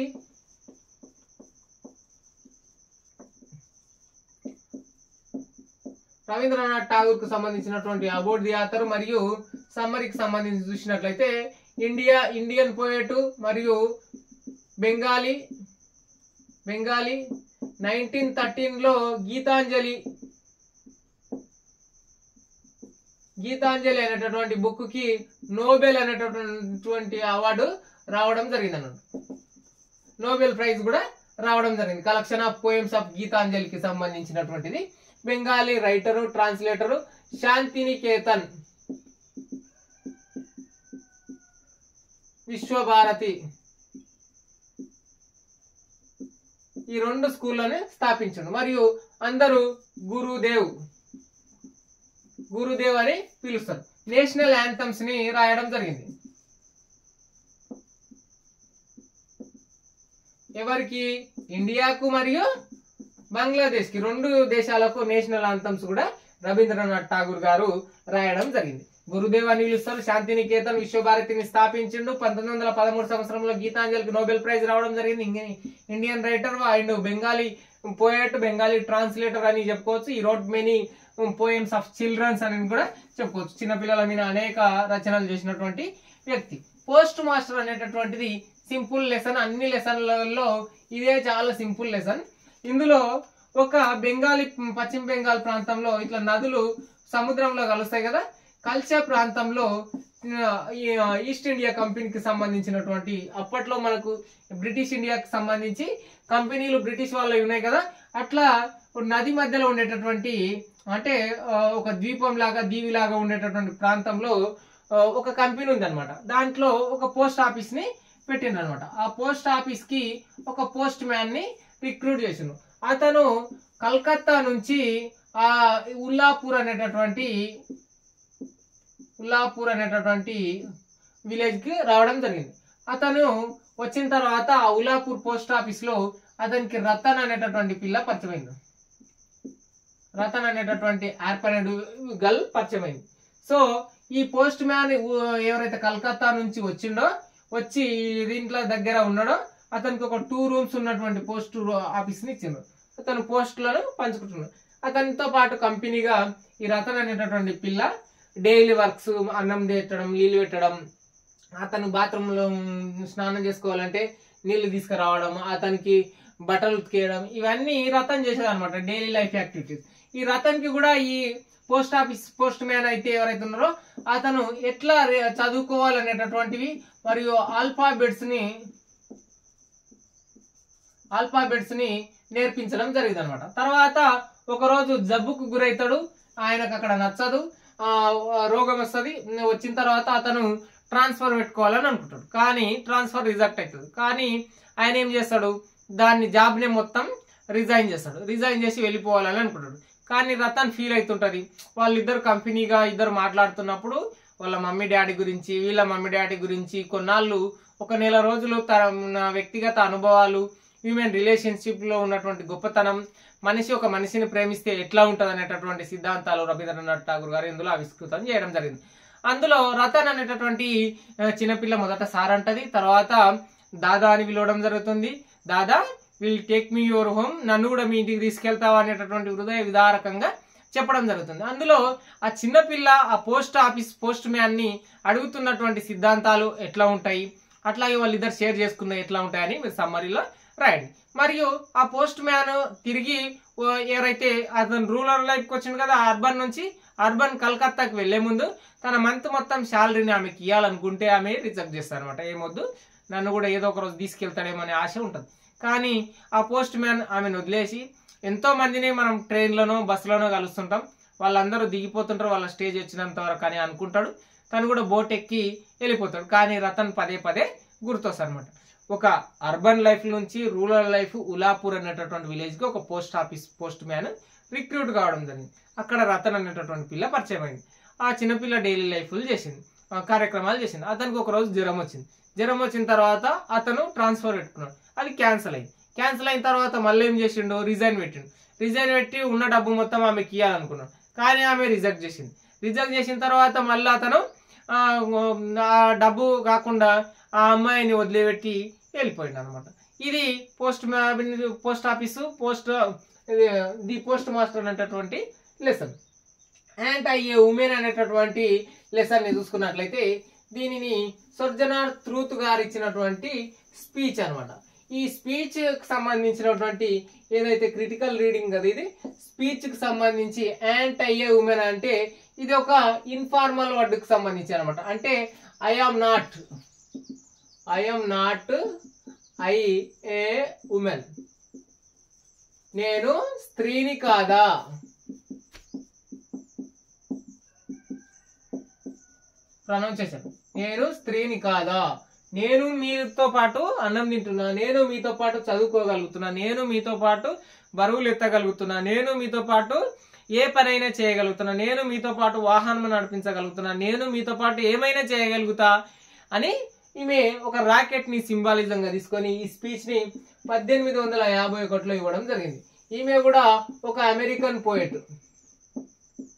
రవీంద్రనాథ్ ఠాగూర్ కు సంబంధించినటువంటి అబౌట్ ది ఆథర్ మరియు సమ్మరీకి సంబంధించి చూసినట్లయితే ఇండియా ఇండియన్ పోయట్ మరియు బెంగాలీ బెంగాలీ నైన్టీన్ థర్టీన్ లో గీతాంజలి గీతాంజలి అనేటటువంటి బుక్ కి నోబెల్ అనేటటువంటి అవార్డు రావడం జరిగింది అన్నమాట నోబెల్ ప్రైజ్ కూడా రావడం జరిగింది కలెక్షన్ ఆఫ్ పోయమ్స్ ఆఫ్ గీతాంజలికి సంబంధించినటువంటిది బెంగాలీ రైటరు ట్రాన్స్లేటరు శాంతినికేతన్ విశ్వభారతి ఈ రెండు స్కూళ్ళని స్థాపించండు మరియు అందరూ గురుదేవ్ గురుదేవ్ అని పిలుస్తారు నేషనల్ యాంథమ్స్ ని రాయడం జరిగింది ఎవరికి ఇండియాకు మరియు బంగ్లాదేశ్ కి రెండు దేశాలకు నేషనల్ యాంథమ్స్ కూడా రవీంద్రనాథ్ ఠాగూర్ గారు రాయడం జరిగింది గురుదేవ్ అని పిలుస్తారు శాంతినికేతన్ విశ్వభారతిని స్థాపించిండు పంతొమ్మిది వందల పదమూడు సంవత్సరంలో గీతాంజలికి నోబెల్ ప్రైజ్ రావడం జరిగింది ఇంగి- Indian writer and Bengali poet Bengali translator అని చెప్పుకోవచ్చు ఈ wrote many poems of children's అని కూడా చెప్పుకోవచ్చు చిన్నపిల్లల మీద అనేక రచనలు చేసినటువంటి వ్యక్తి పోస్ట్ మాస్టర్ అనేటటువంటిది సింపుల్ లెసన్ అన్ని లెసన్లలో ఇదే చాలా సింపుల్ లెసన్ ఇందులో ఒక బెంగాలీ పశ్చిమ బెంగాల్ ప్రాంతంలో ఇట్లా నదులు సముద్రంలో కలుస్తాయి కదా కలిసే ప్రాంతంలో ఆ, ఈ, ఆ, ఈస్ట్ ఇండియా కంపెనీకి సంబంధించినటువంటి అప్పట్లో మనకు బ్రిటిష్ ఇండియాకి సంబంధించి కంపెనీలు బ్రిటిష్ వాళ్ళవి ఉన్నాయి కదా అట్లా నది మధ్యలో ఉండేటటువంటి అంటే ఆ, ఒక ద్వీపం లాగా దీవి లాగా ఉండేటటువంటి ప్రాంతంలో ఆ, ఒక కంపెనీ ఉందన్నమాట దాంట్లో ఒక పోస్ట్ ఆఫీస్ ని పెట్టిండ్రు అనమాట ఆ పోస్ట్ ఆఫీస్ కి ఒక పోస్ట్ మ్యాన్ ని రిక్రూట్ చేసిండు అతను కలకత్తా నుంచి ఆ ఉల్లాపూర్ అనేటటువంటి ఉల్లాపూర్ అనేటటువంటి విలేజ్ కి రావడం జరిగింది అతను వచ్చిన తర్వాత ఆ ఉల్లాపూర్ పోస్ట్ ఆఫీస్ లో అతనికి రతన్ అనేటటువంటి పిల్ల పరిచయమైంది రతన్ అనేటటువంటి ఆర్పనెడ్ గర్ల్ పరిచయమైంది సో ఈ పోస్ట్ మ్యాన్ ఎవరైతే కలకత్తా నుంచి వచ్చిండో వచ్చి దీంట్లో దగ్గర ఉన్నాడో అతనికి ఒక టూ రూమ్స్ ఉన్నటువంటి పోస్ట్ ఆఫీస్ ని ఇచ్చిండు అతను పోస్టులను పంచుకుంటున్నాడు అతనితో పాటు కంపెనీగా ఈ రతన్ అనేటటువంటి పిల్ల డైలీ వర్క్స్ అన్నం పెట్టడం నీళ్ళు పెట్టడం అతను బాత్రూంలో స్నానం చేసుకోవాలంటే నీళ్లు తీసుకురావడం అతనికి బట్టలు ఉతికేయడం ఇవన్నీ రతన్ చేసేది అనమాట డైలీ లైఫ్ యాక్టివిటీస్ ఈ రతన్ కి కూడా ఈ పోస్ట్ ఆఫీస్ పోస్ట్ మ్యాన్ అయితే ఎవరైతే ఉన్నారో అతను ఎట్లా రే- చదువుకోవాలనేటటువంటివి మరియు ఆల్ఫాబెట్స్ ని ఆల్ఫాబెట్స్ ని నేర్పించడం జరిగింది అనమాట తర్వాత ఒక రోజు జబ్బుకు గురవుతాడు ఆయనకు అక్కడ నచ్చదు ఆ రోగం వస్తుంది వచ్చిన తర్వాత అతను ట్రాన్స్ఫర్ పెట్టుకోవాలని అనుకుంటాడు కానీ ట్రాన్స్ఫర్ రిజెక్ట్ అవుతుంది కానీ ఆయన ఏం చేస్తాడు దాన్ని జాబ్ ని మొత్తం రిజైన్ చేస్తాడు రిజైన్ చేసి వెళ్ళిపోవాలని అనుకుంటాడు కానీ రతన్ ఫీల్ అవుతుంటది వాళ్ళిద్దరు కంపెనీగా ఇద్దరు మాట్లాడుతున్నప్పుడు వాళ్ళ మమ్మీ డాడీ గురించి వీళ్ళ మమ్మీ డాడీ గురించి కొన్నాళ్ళు ఒక నెల రోజులు తన వ్యక్తిగత అనుభవాలు హ్యూమన్ రిలేషన్షిప్ లో ఉన్నటువంటి గొప్పతనం మనిషి ఒక మనిషిని ప్రేమిస్తే ఎట్లా ఉంటది అనేటటువంటి సిద్ధాంతాలు రవీంద్రనాథ్ ఠాగూర్ గారు ఇందులో ఆవిష్కృతం చేయడం జరిగింది అందులో రతన్ అనేటటువంటి ఆ, చిన్నపిల్ల మొదట సార్ అంటది తర్వాత దాదా అని పిలవడం జరుగుతుంది dada will take me your home నన్ను కూడా మీ ఇంటికి తీసుకెళ్తావా అనేటటువంటి హృదయ విదారకంగా చెప్పడం జరుగుతుంది అందులో ఆ చిన్నపిల్ల ఆ పోస్ట్ ఆఫీస్ పోస్ట్ మ్యాన్ ని అడుగుతున్నటువంటి సిద్ధాంతాలు ఎట్లా ఉంటాయి అట్లాగే వాళ్ళిద్దరు షేర్ చేసుకున్న ఎట్లా ఉంటాయని మీరు సమ్మరీలో రాయండి మరియు ఆ పోస్ట్ మ్యాన్ తిరిగి ఓ ఎవరైతే అతను రూరల్ లైఫ్కి వచ్చింది కదా అర్బన్ నుంచి అర్బన్ కలకత్తాకి వెళ్లే ముందు తన మంత్ మొత్తం శాలరీని ఆమెకి ఇవ్వాలనుకుంటే ఆమె రిజెక్ట్ చేస్తారు అనమాట ఏమొద్దు నన్ను కూడా ఏదో ఒక రోజు తీసుకెళ్తాడేమో అనే ఆశ ఉంటుంది కానీ ఆ పోస్ట్ మ్యాన్ ఆమెను వదిలేసి ఎంతో మందిని మనం ట్రైన్లోనో బస్సులోనో కలుస్తుంటాం వాళ్ళందరూ దిగిపోతుంటారు వాళ్ళ స్టేజ్ వచ్చినంత వరకు అని అనుకుంటాడు తను కూడా బోట్ ఎక్కి వెళ్ళిపోతాడు కానీ రతన్ పదే పదే గుర్తొస్తాడు అనమాట ఒక అర్బన్ లైఫ్ నుంచి రూరల్ లైఫ్ ఉలాపూర్ అనేటటువంటి విలేజ్ కి ఒక post office postman recruit కావడం జరిగింది అక్కడ రతన్ అనేటటువంటి పిల్ల పరిచయం అయింది ఆ చిన్నపిల్ల డైలీ లైఫ్ చేసింది ఆ కార్యక్రమాలు చేసింది అతనికి ఒక రోజు జ్వరం వచ్చింది జ్వరం వచ్చిన తర్వాత అతను ట్రాన్స్ఫర్ పెట్టుకున్నాడు అది క్యాన్సిల్ అయింది క్యాన్సిల్ అయిన తర్వాత మళ్ళీ ఏం చేసిండు రిజైన్ పెట్టిండు రిజైన్ పెట్టి ఉన్న డబ్బు మొత్తం ఆమెకి ఇవ్వాలనుకున్నాడు కానీ ఆమె రిజెక్ట్ చేసింది రిజెక్ట్ చేసిన తర్వాత మళ్ళీ అతను ఆ, ఆ డబ్బు కాకుండా ఆ అమ్మాయిని వదిలిపెట్టి వెళ్ళిపోయింది అనమాట ఇది పోస్ట్ పోస్ట్ ఆఫీసు పోస్ట్ ఇది ది పోస్ట్ మాస్టర్ అనేటటువంటి లెసన్ అండ్ అయ్యే ఉమెన్ అనేటటువంటి లెసన్ ని చూసుకున్నట్లయితే దీనిని సొర్జనార్ త్రూత్ గారు ఇచ్చినటువంటి స్పీచ్ అన్నమాట ఈ స్పీచ్ కి సంబంధించినటువంటి ఏదైతే క్రిటికల్ రీడింగ్ కదా ఇది స్పీచ్ కి సంబంధించి యాంట్ అయ్యే ఉమెన్ అంటే ఇది ఒక ఇన్ఫార్మల్ వర్డ్ కి సంబంధించి అనమాట అంటే I am not I am not I a woman నేను స్త్రీని కాదా ప్రొనౌన్సియేషన్ నేను స్త్రీని కాదా నేను మీతో పాటు అన్నం తింటున్నా నేను మీతో పాటు చదువుకోగలుగుతున్నా నేను మీతో పాటు బరువులు ఎత్తగలుగుతున్నా నేను మీతో పాటు ఏ పనైనా చేయగలుగుతున్నా నేను మీతో పాటు వాహనం నడిపించగలుగుతున్నా నేను మీతో పాటు ఏమైనా చేయగలుగుతా అని ఈమె ఒక రాకెట్ ని సింబాలిజం గా తీసుకొని ఈ స్పీచ్ ని పద్దెనిమిది వందల యాభై ఒకటిలో ఇవ్వడం జరిగింది ఈమె కూడా ఒక అమెరికన్ పోయట్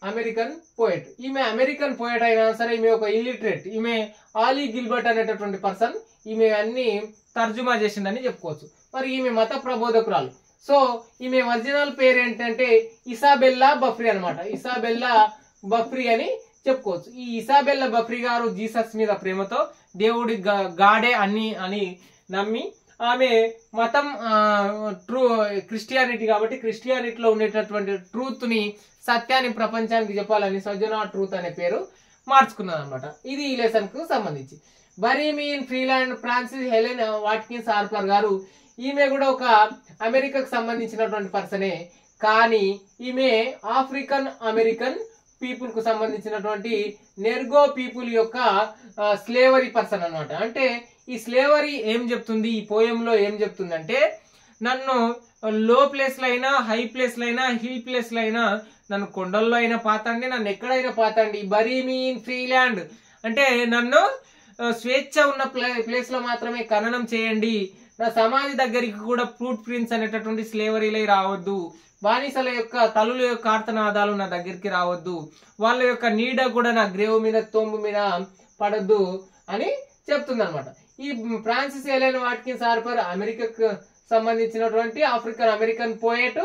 అమెరికన్ పోయట్ ఈమె అమెరికన్ పోయట్ అయినా సరే ఈమె ఒక ఇల్లిటరేట్ ఈమె ఆలీ గిల్బర్ట్ అనేటటువంటి పర్సన్ ఈమె అన్ని తర్జుమా చేసిందని చెప్పుకోవచ్చు మరి ఈమె మత ప్రబోధకురాలు సో ఈమె ఒరిజినల్ పేరు ఏంటంటే ఇసాబెల్లా బఫ్రీ అన్నమాట ఇసాబెల్లా బఫ్రీ అని చెప్పుకోవచ్చు ఈ ఇసాబెల్లా బఫ్రీ గారు జీసస్ మీద ప్రేమతో దేవుడి గా- గాడే అన్ని అని నమ్మి ఆమె మతం ట్రూ క్రిస్టియానిటీ కాబట్టి క్రిస్టియానిటీలో ఉండేటటువంటి ట్రూత్ ని సత్యాన్ని ప్రపంచానికి చెప్పాలని సజ్జనా ట్రూత్ అనే పేరు మార్చుకున్నది అనమాట ఇది ఈ లెసన్ కు సంబంధించి bury me in free land Frances Helen Watkins Harper గారు ఈమె కూడా ఒక అమెరికాకు సంబంధించినటువంటి పర్సనే కానీ ఈమె ఆఫ్రికన్ అమెరికన్ పీపుల్ కు సంబంధించినటువంటి నెర్గో పీపుల్ యొక్క స్లేవరీ పర్సన్ అన్నమాట అంటే ఈ స్లేవరీ ఏం చెప్తుంది ఈ పోయంలో ఏం చెప్తుందంటే నన్ను లో ప్లేస్లో అయినా హై ప్లేస్లో అయినా హిల్ ప్లేస్లో అయినా నన్ను కొండల్లో అయినా పాతండి నన్ను ఎక్కడైనా పాతండి బరీ మీన్ ఫ్రీల్యాండ్ అంటే నన్ను ఆ, స్వేచ్ఛ ఉన్న ప్లే ప్లేస్ లో మాత్రమే ఖననం చేయండి నా సమాధి దగ్గరికి కూడా ఫ్రూట్ ప్రింట్స్ అనేటటువంటి స్లేవరీలే రావద్దు బానిసల యొక్క తలుల యొక్క ఆర్తనాదాలు నా దగ్గరికి రావద్దు వాళ్ళ యొక్క నీడ కూడా నా గ్రేవ్ మీద తోంబు మీద పడద్దు అని చెప్తుంది అనమాట ఈ ఫ్రాన్సిస్ ఎలెన్ వాట్కిన్స్ హార్పర్ అమెరికాకు సంబంధించినటువంటి ఆఫ్రికన్ అమెరికన్ పోయట్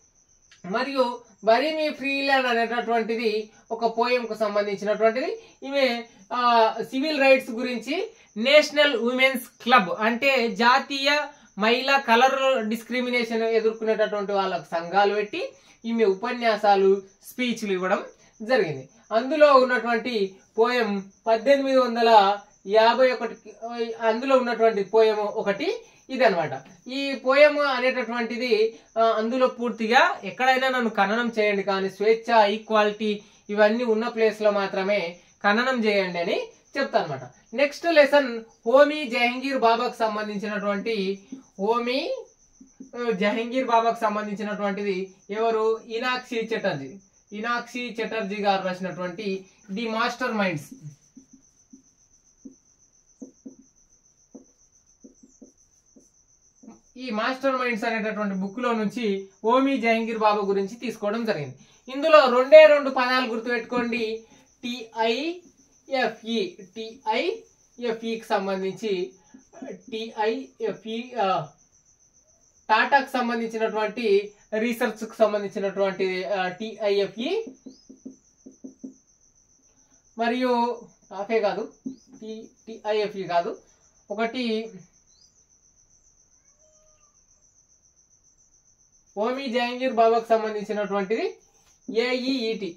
మరియు బరీమి ఫ్రీలాండ్ అనేటటువంటిది ఒక పోయం కు సంబంధించినటువంటిది ఈమె ఆ, సివిల్ రైట్స్ గురించి నేషనల్ ఉమెన్స్ క్లబ్ అంటే జాతీయ మహిళా కలర్ డిస్క్రిమినేషన్ ఎదుర్కొనేటటువంటి వాళ్ళకు సంఘాలు పెట్టి ఈమె ఉపన్యాసాలు స్పీచ్లు ఇవ్వడం జరిగింది అందులో ఉన్నటువంటి పోయం పద్దెనిమిది వందల యాభై ఒకటి అందులో ఉన్నటువంటి పోయం ఒకటి ఇదనమాట ఈ పోయం అనేటటువంటిది ఆ, అందులో పూర్తిగా ఎక్కడైనా నన్ను ఖననం చేయండి కానీ స్వేచ్ఛ ఈక్వాలిటీ ఇవన్నీ ఉన్న ప్లేస్ లో మాత్రమే ఖననం చేయండి అని చెప్తా అనమాట నెక్స్ట్ లెసన్ హోమీ జహంగీర్ బాబాకు సంబంధించినటువంటి హోమీ ఆ, జహంగీర్ బాబాకు సంబంధించినటువంటిది ఎవరు ఇనాక్షి చటర్జీ ఇనాక్షి చటర్జీ గారు రాసినటువంటి ది మాస్టర్ మైండ్స్ ఈ మాస్టర్ మైండ్స్ అనేటటువంటి బుక్ లో నుంచి ఓమి జహంగీర్ బాబా గురించి తీసుకోవడం జరిగింది ఇందులో రెండే రెండు పదాలు గుర్తుపెట్టుకోండి టిఐఎఫ్ఈ టిఐఎఫ్ఈకి సంబంధించి టిఐఎఫ్ఈ టాటాకు సంబంధించినటువంటి రీసెర్చ్ కు సంబంధించినటువంటి టిఐఎఫ్ఈ మరియు టాఫే కాదు టిఐఎఫ్ఈ కాదు ఒకటి ఓమి జహంగీర్ బాబాకు సంబంధించినటువంటిది ఏఈఈటి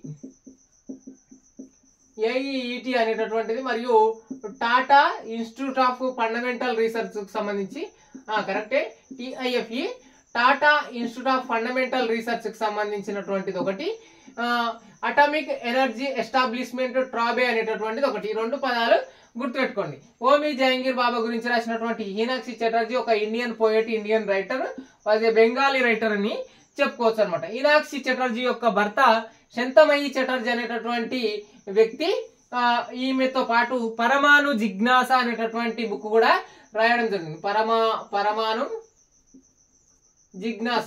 ఏఈఈటి అనేటటువంటిది మరియు Tata institute of fundamental research కు సంబంధించి ఆ, కరెక్టే TIFR Tata institute of fundamental research కు సంబంధించినటువంటిది ఒకటి అటామిక్ ఎనర్జీ ఎస్టాబ్లిష్మెంట్ ట్రాబే అనేటటువంటిది ఒకటి ఈ రెండు పదాలు గుర్తుపెట్టుకోండి ఓమి జహంగీర్ బాబా గురించి రాసినటువంటి హీనాక్షి చటర్జీ ఒక Indian poet Indian writer was a Bengali writer అని చెప్పుకోవచ్చు అనమాట హీనాక్షి చటర్జీ యొక్క భర్త శంతమయ్యి చటర్జీ అనేటటువంటి వ్యక్తి ఆ, ఈమెతో పాటు పరమాణు జిజ్ఞాస అనేటటువంటి బుక్ కూడా రాయడం జరిగింది పరమా పరమాణు జిజ్ఞాస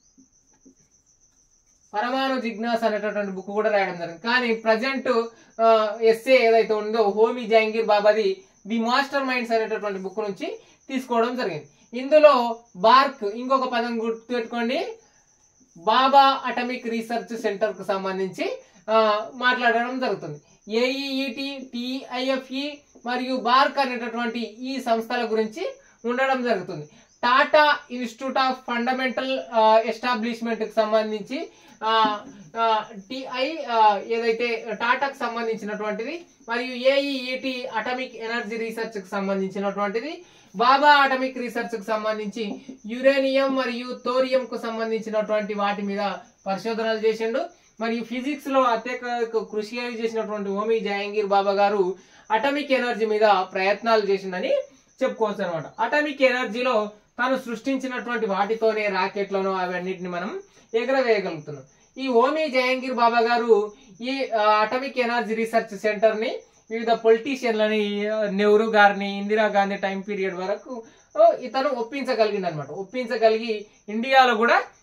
పరమాణు జిజ్ఞాస అనేటటువంటి బుక్ కూడా రాయడం జరిగింది కానీ ప్రజెంట్ ఎస్ఏ ఏదైతే ఉందో హోమీ జహంగీర్ బాబాది ది మాస్టర్ మైండ్స్ అనేటటువంటి బుక్ నుంచి తీసుకోవడం జరిగింది ఇందులో బార్క్ ఇంకొక పదం గుర్తుపెట్టుకోండి బాబా అటమిక్ రీసెర్చ్ సెంటర్ కు సంబంధించి ఆ, మాట్లాడడం జరుగుతుంది ఏఈఈటి టిఐఎఫ్ఈ మరియు బార్క్ అనేటటువంటి ఈ సంస్థల గురించి ఉండడం జరుగుతుంది Tata institute of fundamental establishment కి సంబంధించి టిఐ ఏదైతే టాటాకు సంబంధించినటువంటిది మరియు ఏఈఈటి అటమిక్ ఎనర్జీ రీసెర్చ్ కి సంబంధించినటువంటిది బాబా అటమిక్ రీసెర్చ్ కు సంబంధించి యురేనియం మరియు థోరియం కు సంబంధించినటువంటి వాటి మీద పరిశోధనలు చేసిండు మరియు ఫిజిక్స్ లో అత్యధిక కృషి చేసినటువంటి ఓమి జహంగీర్ బాబా గారు అటమిక్ ఎనర్జీ మీద ప్రయత్నాలు చేసిందని చెప్పుకోవచ్చు అనమాట అటమిక్ ఎనర్జీలో తాను సృష్టించినటువంటి వాటితోనే రాకెట్లను అవన్నిటిని మనం ఎగరవేయగలుగుతున్నాం ఈ ఓమి జహంగీర్ బాబా గారు ఈ అటమిక్ ఎనర్జీ రీసెర్చ్ సెంటర్ ని వివిధ పొలిటీషియన్లని నెహ్రూ గారిని ఇందిరా గాంధీ టైం పీరియడ్ వరకు ఓ, ఇతను ఒప్పించగలిగింది అనమాట ఒప్పించగలిగి ఇండియాలో కూడా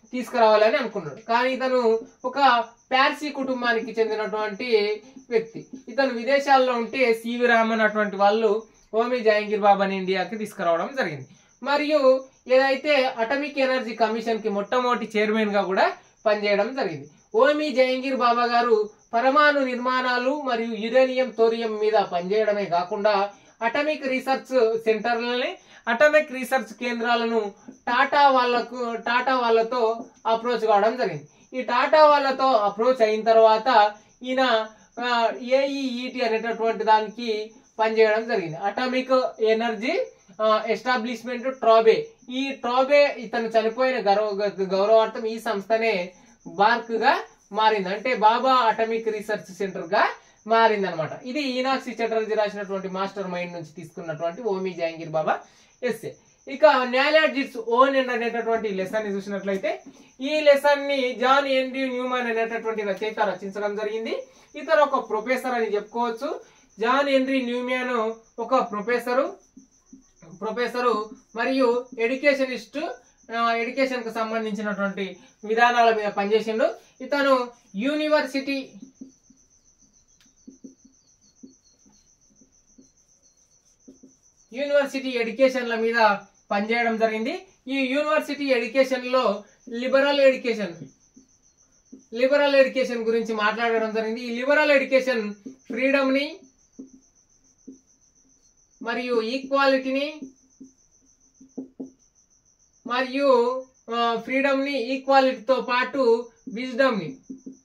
తీసుకురావాలని అనుకున్నాడు కానీ ఇతను ఒక పార్సీ కుటుంబానికి చెందినటువంటి వ్యక్తి ఇతను విదేశాల్లో ఉంటే సివి రామన్ అటువంటి వాళ్ళు హోమీ జహాంగీర్ బాబాని ఇండియాకి తీసుకురావడం జరిగింది మరియు ఏదైతే అటమిక్ ఎనర్జీ కమిషన్ కి మొట్టమొదటి చైర్మన్ గా కూడా పనిచేయడం జరిగింది ఓమి జహంగీర్ బాబా గారు పరమాణు నిర్మాణాలు మరియు యురేనియం థోరియం మీద పనిచేయడమే కాకుండా అటమిక్ రీసెర్చ్ సెంటర్లని అటమిక్ రీసెర్చ్ కేంద్రాలను టాటా వాళ్ళకు టాటా వాళ్ళతో అప్రోచ్ కావడం జరిగింది ఈ టాటా వాళ్ళతో అప్రోచ్ అయిన తర్వాత ఈయన ఏఈఈటి అనేటటువంటి దానికి పనిచేయడం జరిగింది అటామిక్ ఎనర్జీ ఎస్టాబ్లిష్మెంట్ ట్రాబే ఈ ట్రాబే ఇతను చనిపోయిన గౌరవ గౌరవార్థం ఈ సంస్థనే బార్క్ గా మారింది అంటే బాబా అటమిక్ రీసెర్చ్ సెంటర్ గా మారింది అనమాట ఇది ఈనాక్షి చటర్జీ రాసినటువంటి మాస్టర్ మైండ్ నుంచి తీసుకున్నటువంటి ఓమి జహాంగీర్ బాబా ఎస్ఏ ఇక నాలెడ్జ్ ఓన్ అండ్ అనేటటువంటి లెసన్ ని చూసినట్లయితే ఈ లెసన్ ని జాన్ ఎన్రీ న్యూమన్ అనేటటువంటి రచయిత రచించడం జరిగింది ఇతను ఒక ప్రొఫెసర్ అని చెప్పుకోవచ్చు జాన్ హెన్రీ న్యూమ్యాన్ ఒక ప్రొఫెసరు ప్రొఫెసరు మరియు ఎడ్యుకేషనిస్ట్ ఎడ్యుకేషన్ కు సంబంధించినటువంటి విధానాల మీద పనిచేసిండు ఇతను యూనివర్సిటీ యూనివర్సిటీ ఎడ్యుకేషన్ల మీద పనిచేయడం జరిగింది ఈ యూనివర్సిటీ ఎడ్యుకేషన్ లో లిబరల్ ఎడ్యుకేషన్ లిబరల్ ఎడ్యుకేషన్ గురించి మాట్లాడడం జరిగింది ఈ లిబరల్ ఎడ్యుకేషన్ ఫ్రీడమ్ ని మరియు ఈక్వాలిటీని మరియు ఫ్రీడమ్ ని ఈక్వాలిటీతో పాటు విజ్డమ్ ని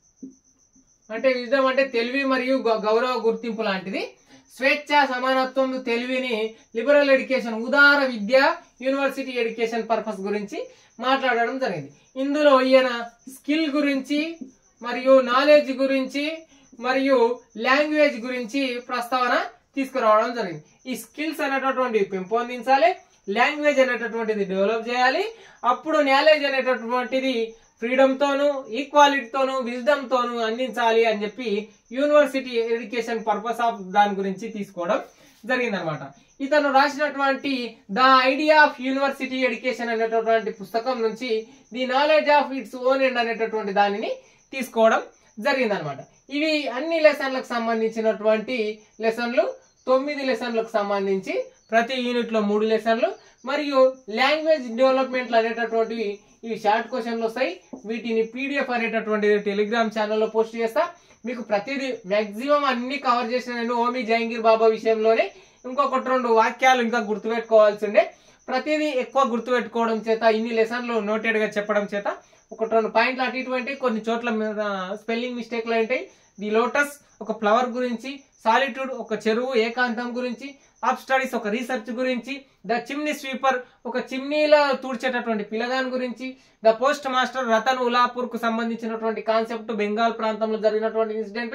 అంటే విజ్డమ్ అంటే తెలివి మరియు గౌ- గౌరవ గుర్తింపు లాంటిది స్వేచ్ఛ సమానత్వం తెలివిని లిబరల్ ఎడ్యుకేషన్ ఉదార విద్య యూనివర్సిటీ ఎడ్యుకేషన్ పర్పస్ గురించి మాట్లాడడం జరిగింది ఇందులో ఈయన స్కిల్ గురించి మరియు నాలెడ్జ్ గురించి మరియు లాంగ్వేజ్ గురించి ప్రస్తావన తీసుకురావడం జరిగింది ఈ స్కిల్స్ అనేటటువంటివి పెంపొందించాలి లాంగ్వేజ్ అనేటటువంటిది డెవలప్ చేయాలి అప్పుడు నాలెడ్జ్ అనేటటువంటిది ఫ్రీడమ్ తోను ఈక్వాలిటీతోను విజ్డమ్ తోను అందించాలి అని చెప్పి యూనివర్సిటీ ఎడ్యుకేషన్ పర్పస్ ఆఫ్ దాని గురించి తీసుకోవడం జరిగిందనమాట ఇతను రాసినటువంటి the idea of university education అనేటటువంటి పుస్తకం నుంచి the knowledge of its own end అనేటటువంటి దానిని తీసుకోవడం జరిగిందనమాట ఇవి అన్ని లెసన్లకు సంబంధించినటువంటి లెసన్లు తొమ్మిది లెసన్లకు సంబంధించి ప్రతి యూనిట్ లో మూడు లెసన్లు మరియు లాంగ్వేజ్ డెవలప్మెంట్లు అనేటటువంటివి ఇవి షార్ట్ క్వశ్చన్లు వస్తాయి వీటిని పీడిఎఫ్ అనేటటువంటి టెలిగ్రామ్ ఛానల్లో పోస్ట్ చేస్తా మీకు ప్రతిదీ మాక్సిమం అన్ని కవర్ చేసిన నేను ఓమి జహంగీర్ బాబా విషయంలోనే ఇంకొకటి రెండు వాక్యాలు ఇంకా గుర్తుపెట్టుకోవాల్సి ఉండే ప్రతిదీ ఎక్కువ గుర్తుపెట్టుకోవడం చేత ఇన్ని లెసన్లు నోటెడ్ గా చెప్పడం చేత ఒకటి రెండు పాయింట్లు అటు ఇటువంటి కొన్ని చోట్ల స్పెల్లింగ్ మిస్టేక్లు ఉంటాయి ది లోటస్ ఒక ఫ్లవర్ గురించి సాలిట్యూడ్ ఒక చెరువు ఏకాంతం గురించి అప్ స్టడీస్ ఒక రీసెర్చ్ గురించి ద చిమ్నీ స్వీపర్ ఒక చిమ్నీల తూడ్చేటటువంటి పిలగాన్ గురించి the post master Ratan Ulapur కు సంబంధించినటువంటి కాన్సెప్ట్ బెంగాల్ ప్రాంతంలో జరిగినటువంటి ఇన్సిడెంట్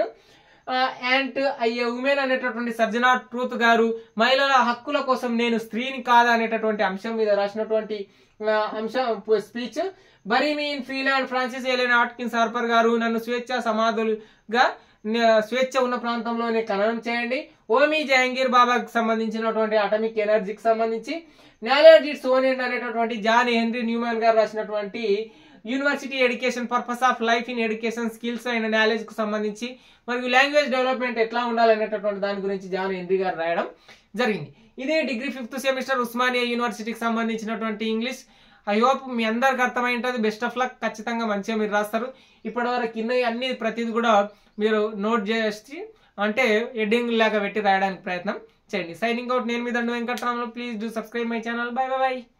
యాంట్ అయ్యే ఉమెన్ అనేటటువంటి సర్జనా ట్రూత్ గారు మహిళల హక్కుల కోసం నేను స్త్రీని కాదా అనేటటువంటి అంశం మీద రాసినటువంటి ఆ, అంశం speech bury me in free land Frances Ellen Atkins Harper గారు నన్ను స్వేచ్ఛ సమాధులుగా న- స్వేచ్ఛ ఉన్న ప్రాంతంలోనే ఖననం చేయండి ఓమీ జహంగీర్ బాబాకి సంబంధించినటువంటి అటమిక్ ఎనర్జీకి సంబంధించి నాలెడ్జ్ ఇట్స్ ఓన్ ఎండ్ అనేటటువంటి జాన్ హెన్రీ న్యూమాన్ గారు రాసినటువంటి university education purpose of life in education skills and knowledge కు సంబంధించి మరియు లాంగ్వేజ్ డెవలప్మెంట్ ఎట్లా ఉండాలనేటటువంటి దాని గురించి జాన్ హెన్రీ గారు రాయడం జరిగింది ఇదే డిగ్రీ ఫిఫ్త్ సెమిస్టర్ ఉస్మానియా యూనివర్సిటీకి సంబంధించినటువంటి ఇంగ్లీష్ ఐ హోప్ మీ అందరికి అర్థమై ఉంటుంది బెస్ట్ ఆఫ్ లక్ ఖచ్చితంగా మంచిగా మీరు రాస్తారు ఇప్పటి వరకు కింద అన్ని ప్రతిది కూడా మీరు నోట్ చేసి అంటే హెడ్డింగ్ లాగా పెట్టి రాయడానికి ప్రయత్నం చేయండి సైనింగ్ అవుట్ నేను మీ దండు వెంకట్రామలో please do subscribe my channel bye bye by